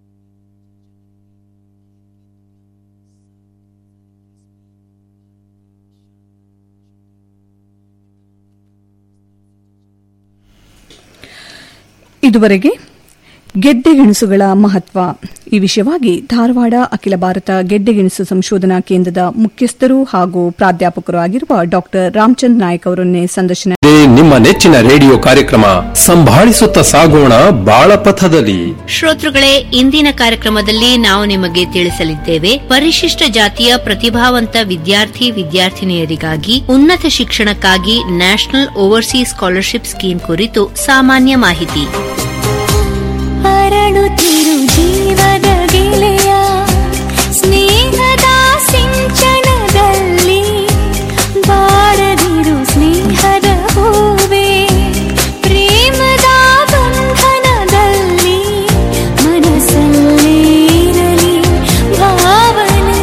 ಇದುವರೆಗೆ ಗೆಡ್ಡೆಗೆಣಸುಗಳ ಮಹತ್ವ ಈ ವಿಷಯವಾಗಿ ಧಾರವಾಡ ಅಖಿಲ ಭಾರತ ಗೆಡ್ಡೆಗೆಣಸು ಸಂಶೋಧನಾ ಕೇಂದ್ರದ ಮುಖ್ಯಸ್ಥರು ಹಾಗೂ ಪ್ರಾಧ್ಯಾಪಕರು ಆಗಿರುವ ಡಾ ರಾಮಚಂದ್ ನಾಯಕ್ ಅವರನ್ನೇ ಸಂದರ್ಶನ ಇದೇ ನಿಮ್ಮ ನೆಚ್ಚಿನ ರೇಡಿಯೋ ಕಾರ್ಯಕ್ರಮ ಸಂಭಾಳಿಸುತ್ತ ಸಾಗೋಣ ಬಾಳಪಥದಲ್ಲಿ ಶ್ರೋತೃಗಳೇ ಇಂದಿನ ಕಾರ್ಯಕ್ರಮದಲ್ಲಿ ನಾವು ನಿಮಗೆ ತಿಳಿಸಲಿದ್ದೇವೆ ಪರಿಶಿಷ್ಟ ಜಾತಿಯ ಪ್ರತಿಭಾವಂತ ವಿದ್ಯಾರ್ಥಿ ವಿದ್ಯಾರ್ಥಿನಿಯರಿಗಾಗಿ ಉನ್ನತ ಶಿಕ್ಷಣಕ್ಕಾಗಿ ನ್ಯಾಷನಲ್ ಓವರ್ಸೀಸ್ ಸ್ಕಾಲರ್ಶಿಪ್ ಸ್ಕೀಮ್ ಕುರಿತು ಸಾಮಾನ್ಯ ಮಾಹಿತಿ ಅರಳುತ್ತಿರು ಜೀವದ ಗೆಳೆಯ ಸ್ನೇಹದ ಸಿಂಚನದಲ್ಲಿ ಬಾಡದಿರು ಸ್ನೇಹದ ಹೂವೇ ಪ್ರೇಮದ ಬಂಧನದಲ್ಲಿ ಮನಸ್ಸಲ್ಲೇ ಇರಲಿ ಭಾವನೆ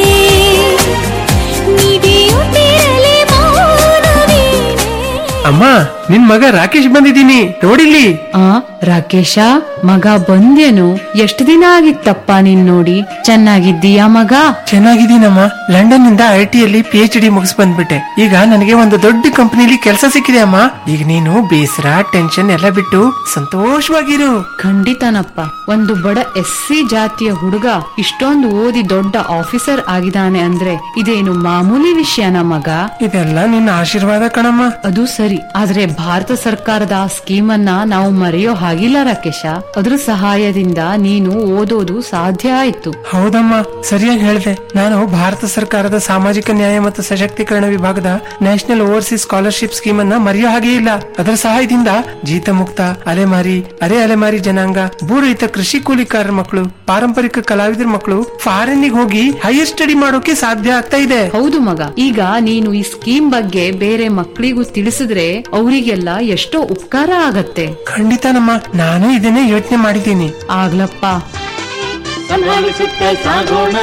ನಿಧಿಯುತ್ತಿರಲಿ ಮೌನವೇ ಅಮ್ಮ ನಿನ್ ಮಗ ರಾಕೇಶ್ ಬಂದಿದ್ದೀನಿ ನೋಡಿಲ್ಲಿ ಆ ರಾಕೇಶ ಮಗ ಬಂದೇನು ಎಷ್ಟು ದಿನ ಆಗಿತ್ತಪ್ಪ ನೀನ್ ನೋಡಿ ಚೆನ್ನಾಗಿದ್ದೀಯಾ ಮಗ ಚೆನ್ನಾಗಿದ್ದೀನಮ್ಮ ಲಂಡನ್ ನಿಂದ ಐ ಟಿ ಅಲ್ಲಿ ಪಿ ಎಚ್ ಡಿ ಮುಗಿಸ್ ಬಂದ್ಬಿಟ್ಟೆ ಈಗ ನನಗೆ ಒಂದು ದೊಡ್ಡ ಕಂಪನಿಲಿ ಕೆಲಸ ಸಿಕ್ಕಿದೆ ಅಮ್ಮ ಈಗ ನೀನು ಬೇಸರ ಟೆನ್ಷನ್ ಎಲ್ಲ ಬಿಟ್ಟು ಸಂತೋಷವಾಗಿರು ಖಂಡಿತನಪ್ಪ ಒಂದು ಬಡ ಎಸ್ ಸಿ ಜಾತಿಯ ಹುಡುಗ ಇಷ್ಟೊಂದು ಓದಿ ದೊಡ್ಡ ಆಫೀಸರ್ ಆಗಿದ್ದಾನೆ ಅಂದ್ರೆ ಇದೇನು ಮಾಮೂಲಿ ವಿಷಯನ ಮಗ ಇದೆಲ್ಲ ನಿನ್ನ ಆಶೀರ್ವಾದ ಕಣಮ್ಮ ಅದು ಸರಿ ಆದ್ರೆ ಭಾರತ ಸರ್ಕಾರದ ಆ ಸ್ಕೀಮ್ ಅನ್ನ ನಾವು ಮರೆಯೋ ಹಾಗಿಲ್ಲ ರಾಕೇಶ ಅದ್ರ ಸಹಾಯದಿಂದ ನೀನು ಓದೋದು ಸಾಧ್ಯ ಆಯ್ತು ಹೌದಮ್ಮ ಸರಿಯಾಗಿ ಹೇಳಿದೆ ನಾನು ಭಾರತ ಸರ್ಕಾರದ ಸಾಮಾಜಿಕ ನ್ಯಾಯ ಮತ್ತು ಸಶಕ್ತೀಕರಣ ವಿಭಾಗದ ನ್ಯಾಷನಲ್ ಓವರ್ಸೀಸ್ ಸ್ಕಾಲರ್ಶಿಪ್ ಸ್ಕೀಮ್ ಅನ್ನ ಮರೆಯೋ ಹಾಗೆ ಇಲ್ಲ ಅದರ ಸಹಾಯದಿಂದ ಜೀತ ಮುಕ್ತ ಅಲೆಮಾರಿ ಅರೆ ಅಲೆಮಾರಿ ಜನಾಂಗ ಭೂರಹಿತ ಕೃಷಿ ಕೂಲಿಕಾರರ ಮಕ್ಕಳು ಪಾರಂಪರಿಕ ಕಲಾವಿದರ ಮಕ್ಕಳು ಫಾರಿನ್ ಹೋಗಿ ಹೈಯರ್ ಸ್ಟಡಿ ಮಾಡೋಕೆ ಸಾಧ್ಯ ಆಗ್ತಾ ಇದೆ ಹೌದು ಮಗ ಈಗ ನೀನು ಈ ಸ್ಕೀಮ್ ಬಗ್ಗೆ ಬೇರೆ ಮಕ್ಕಳಿಗೂ ತಿಳಿಸಿದ್ರೆ ಅವರಿಗೆಲ್ಲ ಎಷ್ಟೋ ಉಪಕಾರ ಆಗತ್ತೆ ಖಂಡಿತನಮ್ಮ ನಾನು ಇದನ್ನೇ ಯೋಚನೆ ಮಾಡಿದ್ದೀನಿ ಆಗ್ಲಪ್ಪ ಸಂಭಾಳಿಸುತ್ತ ಸಾಗೋಣ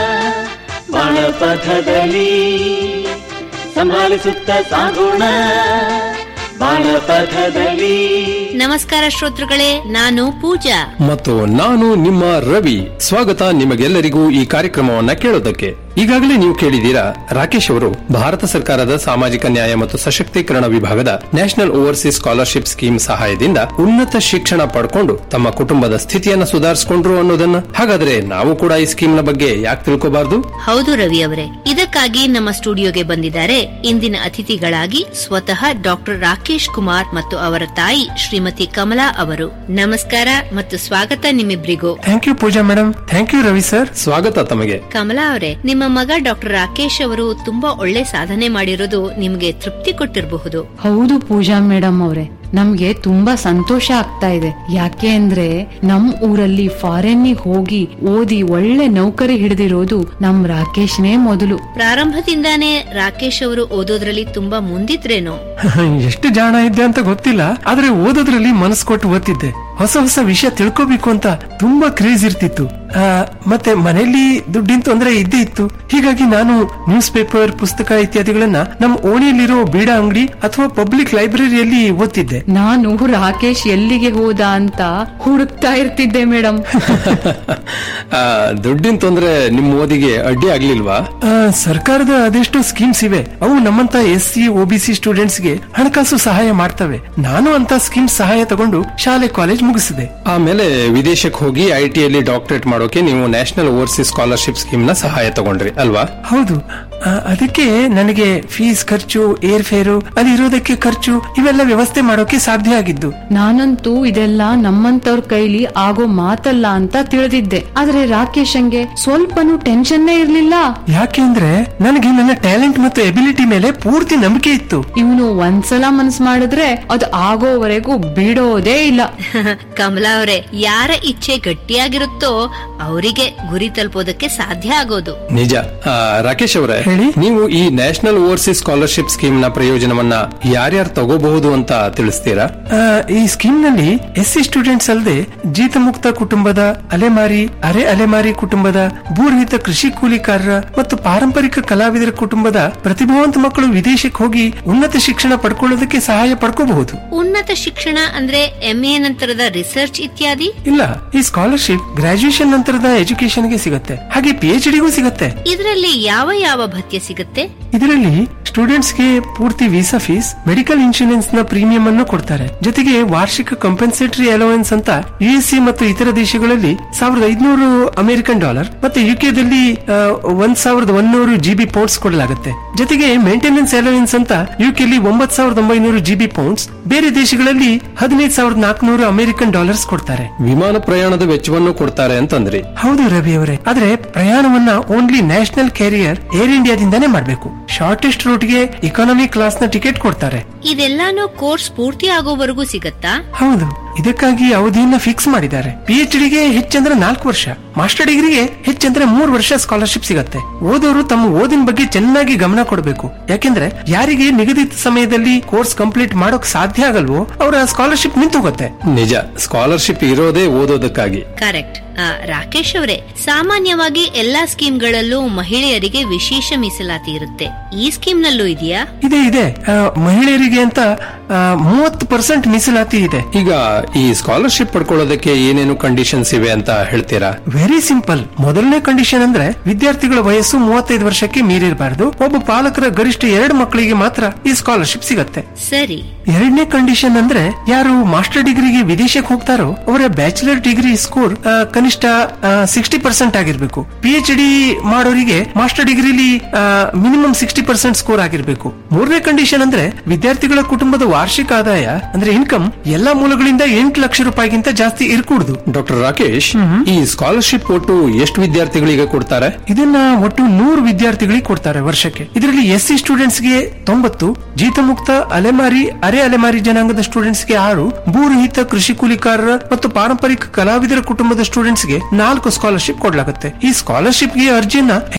ಬಾಳ ಪಥದಲ್ಲಿ ಸಂಭಾಳಿಸುತ್ತ ಸಾಗೋಣ ಬಾಳ ಪಥದಲ್ಲಿ ನಮಸ್ಕಾರ ಶ್ರೋತೃಗಳೇ ನಾನು ಪೂಜಾ ಮತ್ತು ನಾನು ನಿಮ್ಮ ರವಿ ಸ್ವಾಗತ ನಿಮಗೆಲ್ಲರಿಗೂ ಈ ಕಾರ್ಯಕ್ರಮವನ್ನ ಕೇಳೋದಕ್ಕೆ ಈಗಾಗಲೇ ನೀವು ಕೇಳಿದ್ದೀರಾ ರಾಕೇಶ್ ಅವರು ಭಾರತ ಸರ್ಕಾರದ ಸಾಮಾಜಿಕ ನ್ಯಾಯ ಮತ್ತು ಸಶಕ್ತೀಕರಣ ವಿಭಾಗದ ನ್ಯಾಷನಲ್ ಓವರ್ಸೀಸ್ ಸ್ಕಾಲರ್ಶಿಪ್ ಸ್ಕೀಮ್ ಸಹಾಯದಿಂದ ಉನ್ನತ ಶಿಕ್ಷಣ ಪಡ್ಕೊಂಡು ತಮ್ಮ ಕುಟುಂಬದ ಸ್ಥಿತಿಯನ್ನ ಸುಧಾರಿಸಿಕೊಂಡ್ರು ಅನ್ನೋದನ್ನ ಹಾಗಾದ್ರೆ ನಾವು ಕೂಡ ಈ ಸ್ಕೀಮ್ ನ ಬಗ್ಗೆ ಯಾಕೆ ತಿಳ್ಕೋಬಾರ್ದು ಹೌದು ರವಿ ಅವರೇ ಇದಕ್ಕಾಗಿ ನಮ್ಮ ಸ್ಟುಡಿಯೋಗೆ ಬಂದಿದ್ದಾರೆ ಇಂದಿನ ಅತಿಥಿಗಳಾಗಿ ಸ್ವತಃ ಡಾಕ್ಟರ್ ರಾಕೇಶ್ ಕುಮಾರ್ ಮತ್ತು ಅವರ ತಾಯಿ ಶ್ರೀಮತಿ ಕಮಲಾ ಅವರು ನಮಸ್ಕಾರ ಮತ್ತು ಸ್ವಾಗತ ನಿಮ್ಮಿಬ್ರಿಗೂ thank you Pooja madam thank you Ravi sir ಸ್ವಾಗತ ತಮಗೆ ಕಮಲಾ ಅವರೇ ನಿಮ್ಮ ಮಗ ಡಾಕ್ಟರ್ ರಾಕೇಶ್ ಅವರು ತುಂಬಾ ಒಳ್ಳೆ ಸಾಧನೆ ಮಾಡಿರೋದು ನಿಮ್ಗೆ ತೃಪ್ತಿ ಕೊಟ್ಟಿರಬಹುದು ಹೌದು ಪೂಜಾ ಮೇಡಮ್ ಅವ್ರೆ ನಮ್ಗೆ ತುಂಬಾ ಸಂತೋಷ ಆಗ್ತಾ ಇದೆ ಯಾಕೆ ಅಂದ್ರೆ ನಮ್ ಊರಲ್ಲಿ ಫಾರಿನ್ನಿಗೆ ಹೋಗಿ ಓದಿ ಒಳ್ಳೆ ನೌಕರಿ ಹಿಡಿದಿರೋದು ನಮ್ ರಾಕೇಶ್ನೇ ಮೊದಲು ಪ್ರಾರಂಭದಿಂದಾನೇ ರಾಕೇಶ್ ಅವರು ಓದೋದ್ರಲ್ಲಿ ತುಂಬಾ ಮುಂದಿದ್ರೇನೋ ಎಷ್ಟು ಜಾಣ ಇದ್ದೆ ಅಂತ ಗೊತ್ತಿಲ್ಲ ಆದ್ರೆ ಓದೋದ್ರಲ್ಲಿ ಮನಸ್ಸು ಕೊಟ್ಟು ಓದ್ತಿದ್ದೆ ಹೊಸ ಹೊಸ ವಿಷಯ ತಿಳ್ಕೋಬೇಕು ಅಂತ ತುಂಬಾ ಕ್ರೇಜ್ ಇರ್ತಿತ್ತು ಆ, ಮತ್ತೆ ಮನೆಯಲ್ಲಿ ದುಡ್ಡಿನ ತೊಂದರೆ ಇದ್ದೇ ಇತ್ತು ಹೀಗಾಗಿ ನಾನು ನ್ಯೂಸ್ ಪೇಪರ್ ಪುಸ್ತಕ ಇತ್ಯಾದಿಗಳನ್ನ ನಮ್ಮ ಓಣಿಯಲ್ಲಿರೋ ಬೀಡ ಅಂಗಡಿ ಅಥವಾ ಪಬ್ಲಿಕ್ ಲೈಬ್ರರಿಯಲ್ಲಿ ಓದ್ತಿದ್ದೆ ನಾನು ರಾಕೇಶ್ ಎಲ್ಲಿಗೆ ಹೋದ ಅಂತ ಹುಡುಕ್ತಾ ಇರ್ತಿದ್ದೆ ಮೇಡಮ್ ಆ, ದುಡ್ಡಿನ ತೊಂದ್ರೆ ನಿಮ್ ಓದಿಗೆ ಅಡ್ಡಿ ಆಗ್ಲಿಲ್ವಾ ಆ, ಸರ್ಕಾರದ ಅದೆಷ್ಟೋ ಸ್ಕೀಮ್ಸ್ ಇವೆ ಅವು ನಮ್ಮಂತ ಎಸ್ ಸಿ ಒಬಿಸಿ ಸ್ಟೂಡೆಂಟ್ಸ್ ಗೆ ಹಣಕಾಸು ಸಹಾಯ ಮಾಡ್ತವೆ ನಾನು ಅಂತ ಸ್ಕೀಮ್ ಸಹಾಯ ತಗೊಂಡು ಶಾಲೆ ಕಾಲೇಜ್ ಮುಗಿಸಿದೆ ಆಮೇಲೆ ವಿದೇಶಕ್ಕೆ ಹೋಗಿ ಐ ಟಿ ಅಲ್ಲಿ ಡಾಕ್ಟರೇಟ್ ಮಾಡೋಕೆ ನೀವು ನ್ಯಾಷನಲ್ ಓವರ್ಸೀಸ್ ಸ್ಕಾಲರ್ಶಿಪ್ ಸ್ಕೀಮ್ ನ ಸಹಾಯ ತಗೊಂಡ್ರಿ ಅಲ್ವಾ ಹೌದು ಆ, ಅದಕ್ಕೆ ನನಗೆ ಫೀಸ್ ಖರ್ಚು ಏರ್ ಫೇರು ಅಲ್ಲಿ ಇರೋದಕ್ಕೆ ಖರ್ಚು ಇವೆಲ್ಲ ವ್ಯವಸ್ಥೆ ಮಾಡೋಕೆ ಸಾಧ್ಯ ಆಗಿದ್ದು ನಾನಂತೂ ಇದೆಲ್ಲ ನಮ್ಮಂತವ್ರ ಕೈಲಿ ಆಗೋ ಮಾತಲ್ಲ ಅಂತ ತಿಳಿದಿದ್ದೆ ಆದ್ರೆ ರಾಕೇಶಂಗೆ ಸ್ವಲ್ಪನೂ ಟೆನ್ಷನ್ನೇ ಇರ್ಲಿಲ್ಲ ಯಾಕೆಂದ್ರೆ ನನಗೆ ನನ್ನ ಟ್ಯಾಲೆಂಟ್ ಮತ್ತು ಎಬಿಲಿಟಿ ಮೇಲೆ ಪೂರ್ತಿ ನಂಬಿಕೆ ಇತ್ತು ಇವನು ಒಂದ್ಸಲ ಮನ್ಸ್ ಮಾಡಿದ್ರೆ ಅದು ಆಗೋವರೆಗೂ ಬಿಡೋದೇ ಇಲ್ಲ ಕಮಲಾ ಅವರೇ ಯಾರ ಇಚ್ಛೆ ಗಟ್ಟಿಯಾಗಿರುತ್ತೋ ಅವರಿಗೆ ಗುರಿ ತಲುಪೋದಕ್ಕೆ ಸಾಧ್ಯ ಆಗೋದು ನಿಜ ಆ, ರಾಕೇಶ್ ಅವರೇ ನೀವು ಈ ನ್ಯಾಷನಲ್ ಓವರ್ಸೀಸ್ ಸ್ಕಾಲರ್ಶಿಪ್ ಸ್ಕೀಮ್ ನ ಪ್ರಯೋಜನವನ್ನ ಯಾರ್ಯಾರು ತಗೋಬಹುದು ಅಂತ ತಿಳಿಸ್ತೀರಾ ಆ, ಈ ಸ್ಕೀಮ್ ನಲ್ಲಿ ಎಸ್ ಸಿ ಸ್ಟೂಡೆಂಟ್ಸ್ ಅಲ್ಲದೆ ಜೀತ ಮುಕ್ತ ಕುಟುಂಬದ ಅಲೆಮಾರಿ ಅರೆ ಅಲೆಮಾರಿ ಕುಟುಂಬದ ಭೂರಹಿತ ಕೃಷಿ ಕೂಲಿಕಾರರ ಮತ್ತು ಪಾರಂಪರಿಕ ಕಲಾವಿದರ ಕುಟುಂಬದ ಪ್ರತಿಭಾವಂತ ಮಕ್ಕಳು ವಿದೇಶಕ್ಕೆ ಹೋಗಿ ಉನ್ನತ ಶಿಕ್ಷಣ ಪಡ್ಕೊಳ್ಳೋದಕ್ಕೆ ಸಹಾಯ ಪಡ್ಕೋಬಹುದು ಉನ್ನತ ಶಿಕ್ಷಣ ಅಂದ್ರೆ ಎಂಎ ನಂತರದ ರಿಸರ್ಚ್ ಇತ್ಯಾದಿ ಇಲ್ಲ ಈ ಸ್ಕಾಲರ್ಶಿಪ್ ಗ್ರಾಜುಯೇಷನ್ ನಂತರದ ಎಜುಕೇಶನ್ ಗೆ ಸಿಗುತ್ತೆ ಹಾಗೆ ಪಿ ಎಚ್ ಡಿಗೂ ಸಿಗುತ್ತೆ ಇದರಲ್ಲಿ ಯಾವ ಯಾವ ಭತ್ಯೆ ಸಿಗುತ್ತೆ ಇದರಲ್ಲಿ ಸ್ಟೂಡೆಂಟ್ಸ್ ಗೆ ಪೂರ್ತಿ ವೀಸಾ ಫೀಸ್ ಮೆಡಿಕಲ್ ಇನ್ಶೂರೆನ್ಸ್ ನ ಪ್ರೀಮಿಯಂ ಅನ್ನು ಕೊಡ್ತಾರೆ ಜೊತೆಗೆ ವಾರ್ಷಿಕ ಕಂಪೆನ್ಸೇಟರಿ ಅಲೋವೆನ್ಸ್ ಅಂತ ಯುಎಸ್ಸಿ ಮತ್ತು ಇತರ ದೇಶಗಳಲ್ಲಿ ಸಾವಿರದ ಐದುನೂರು ಅಮೆರಿಕನ್ ಡಾಲರ್ ಮತ್ತೆ ಯುಕೆದಲ್ಲಿ ಒಂದ್ ಸಾವಿರದ ಒಂದೂರು ಜಿಬಿ ಪೌಂಡ್ಸ್ ಕೊಡಲಾಗುತ್ತೆ ಜೊತೆಗೆ ಮೇಂಟೆನೆನ್ಸ್ ಅಲೋವೆನ್ಸ್ ಅಂತ ಯುಕೆಲಿ ಒಂಬತ್ ಸಾವಿರದ ಒಂಬೈನೂರು ಜಿಬಿ ಪೌಂಡ್ಸ್ ಬೇರೆ ದೇಶಗಳಲ್ಲಿ ಹದಿನೈದು ಸಾವಿರದ ನಾಲ್ಕುನೂರು ಅಮೆರಿಕನ್ ಡಾಲರ್ಸ್ ಕೊಡ್ತಾರೆ ವಿಮಾನ ಪ್ರಯಾಣದ ವೆಚ್ಚವನ್ನು ಕೊಡ್ತಾರೆ ಅಂತಂದ್ರಿ ಹೌದು ರವಿ ಅವರೇ ಆದ್ರೆ ಪ್ರಯಾಣವನ್ನ ಓನ್ಲಿ ನ್ಯಾಷನಲ್ ಕ್ಯಾರಿಯರ್ ಏರ್ ಇಂಡಿಯಾದಿಂದಾನೇ ಮಾಡಬೇಕು ಶಾರ್ಟೆಸ್ಟ್ ರೂಟ್ಗೆ ಇಕಾನಮಿ ಕ್ಲಾಸ್ ನ ಟಿಕೆಟ್ ಕೊಡ್ತಾರೆ ಇದೆಲ್ಲಾನು ಕೋರ್ಸ್ ಪೂರ್ತಿ ಆಗೋವರೆಗೂ ಸಿಗತ್ತಾ ಹೌದು ಇದಕ್ಕಾಗಿ ಅವಧಿಯನ್ನ ಫಿಕ್ಸ್ ಮಾಡಿದ್ದಾರೆ ಪಿ ಎಚ್ ಡಿಗೆ ಹೆಚ್ಚಂದ್ರೆ ನಾಲ್ಕು ವರ್ಷ ಮಾಸ್ಟರ್ ಡಿಗ್ರಿಗೆ ಹೆಚ್ಚಂದ್ರೆ ಮೂರು ವರ್ಷ ಸ್ಕಾಲರ್ಶಿಪ್ ಸಿಗತ್ತೆ ಓದೋರು ತಮ್ಮ ಓದಿನ ಬಗ್ಗೆ ಚೆನ್ನಾಗಿ ಗಮನ ಕೊಡಬೇಕು ಯಾಕೆಂದ್ರೆ ಯಾರಿಗೆ ನಿಗದಿತ ಸಮಯದಲ್ಲಿ ಕೋರ್ಸ್ ಕಂಪ್ಲೀಟ್ ಮಾಡೋಕ್ ಸಾಧ್ಯ ಆಗಲ್ವೋ ಅವರ ಸ್ಕಾಲರ್ಶಿಪ್ ನಿಂತು ಹೋಗುತ್ತೆ ನಿಜ ಸ್ಕಾಲರ್ಶಿಪ್ ಇರೋದೇ ಓದೋದಕ್ಕಾಗಿ ಕರೆಕ್ಟ್ ಆ, ರಾಕೇಶ್ ಅವರೇ ಸಾಮಾನ್ಯವಾಗಿ ಎಲ್ಲಾ ಸ್ಕೀಮ್ಗಳಲ್ಲೂ ಮಹಿಳೆಯರಿಗೆ ವಿಶೇಷ ಮೀಸಲಾತಿ ಇರುತ್ತೆ ಈ ಸ್ಕೀಮ್ನಲ್ಲೂ ಇದೆಯಾ ಇದೆ ಇದೆ ಆ, ಮಹಿಳೆಯರಿಗೆ ಅಂತ ಮೂವತ್ತು ಪರ್ಸೆಂಟ್ ಮೀಸಲಾತಿ ಇದೆ ಈಗ ಈ ಸ್ಕಾಲರ್ಶಿಪ್ ಪಡ್ಕೊಳ್ಳೋದಕ್ಕೆ ಏನೇನು ಕಂಡೀಷನ್ಸ್ ಇವೆ ಅಂತ ಹೇಳ್ತೀರಾ ವೆರಿ ಸಿಂಪಲ್ ಮೊದಲನೇ ಕಂಡೀಷನ್ ಅಂದ್ರೆ ವಿದ್ಯಾರ್ಥಿಗಳ ವಯಸ್ಸು ಮೂವತ್ತೈದು ವರ್ಷಕ್ಕೆ ಮೀರಿರಬಾರದು ಒಬ್ಬ ಪಾಲಕರ ಗರಿಷ್ಠ ಎರಡು ಮಕ್ಕಳಿಗೆ ಮಾತ್ರ ಈ ಸ್ಕಾಲರ್ಶಿಪ್ ಸಿಗತ್ತೆ ಸರಿ ಎರಡನೇ ಕಂಡೀಷನ್ ಅಂದ್ರೆ ಯಾರು ಮಾಸ್ಟರ್ ಡಿಗ್ರಿಗೆ ವಿದೇಶಕ್ಕೆ ಹೋಗ್ತಾರೋ ಅವರ ಬ್ಯಾಚುಲರ್ ಡಿಗ್ರಿ ಸ್ಕೋರ್ ಕನಿಷ್ಠ ಸಿಕ್ಸ್ಟಿ ಪರ್ಸೆಂಟ್ ಆಗಿರ್ಬೇಕು ಪಿ ಎಚ್ ಡಿ ಮಾಡೋರಿಗೆ ಮಾಸ್ಟರ್ ಡಿಗ್ರಿಲಿ ಮಿನಿಮಮ್ ಸಿಕ್ಸ್ಟಿ ಪರ್ಸೆಂಟ್ ಸ್ಕೋರ್ ಆಗಿರ್ಬೇಕು ಮೂರನೇ ಕಂಡೀಷನ್ ಅಂದ್ರೆ ವಿದ್ಯಾರ್ಥಿಗಳ ಕುಟುಂಬದ ವಾರ್ಷಿಕ ಆದಾಯ ಅಂದ್ರೆ ಇನ್ಕಮ್ ಎಲ್ಲಾ ಮೂಲಗಳಿಂದ ಎಂಟು ಲಕ್ಷ ರೂಪಾಯಿಗಿಂತ ಜಾಸ್ತಿ ಇರಕೂಡುದು ಡಾಕ್ಟರ್ ರಾಕೇಶ್ ಈ ಸ್ಕಾಲರ್ಶಿಪ್ ಒಟ್ಟು ಎಷ್ಟು ವಿದ್ಯಾರ್ಥಿಗಳಿಗೆ ಕೊಡ್ತಾರೆ ಇದನ್ನ ಒಟ್ಟು ನೂರು ವಿದ್ಯಾರ್ಥಿಗಳಿಗೆ ಕೊಡ್ತಾರೆ ವರ್ಷಕ್ಕೆ ಇದರಲ್ಲಿ ಎಸ್ ಸಿ ಸ್ಟೂಡೆಂಟ್ಸ್ ಗೆ ತೊಂಬತ್ತು ಜೀತಮುಕ್ತ ಅಲೆಮಾರಿ ಅರೆ ಅಲೆಮಾರಿ ಜನಾಂಗದ ಸ್ಟೂಡೆಂಟ್ಸ್ ಗೆ ಆರು ಭೂರಹಿತ ಕೃಷಿ ಕೂಲಿಕಾರರ ಮತ್ತು ಪಾರಂಪರಿಕ ಕಲಾವಿದರ ಕುಟುಂಬದ ಸ್ಟೂಡೆಂಟ್ಸ್ ಗೆ ನಾಲ್ಕು ಸ್ಕಾಲರ್ಶಿಪ್ ಕೊಡಲಾಗುತ್ತೆ ಈ ಸ್ಕಾಲರ್ಶಿಪ್ ಗೆ ಅರ್ಜಿಯನ್ನ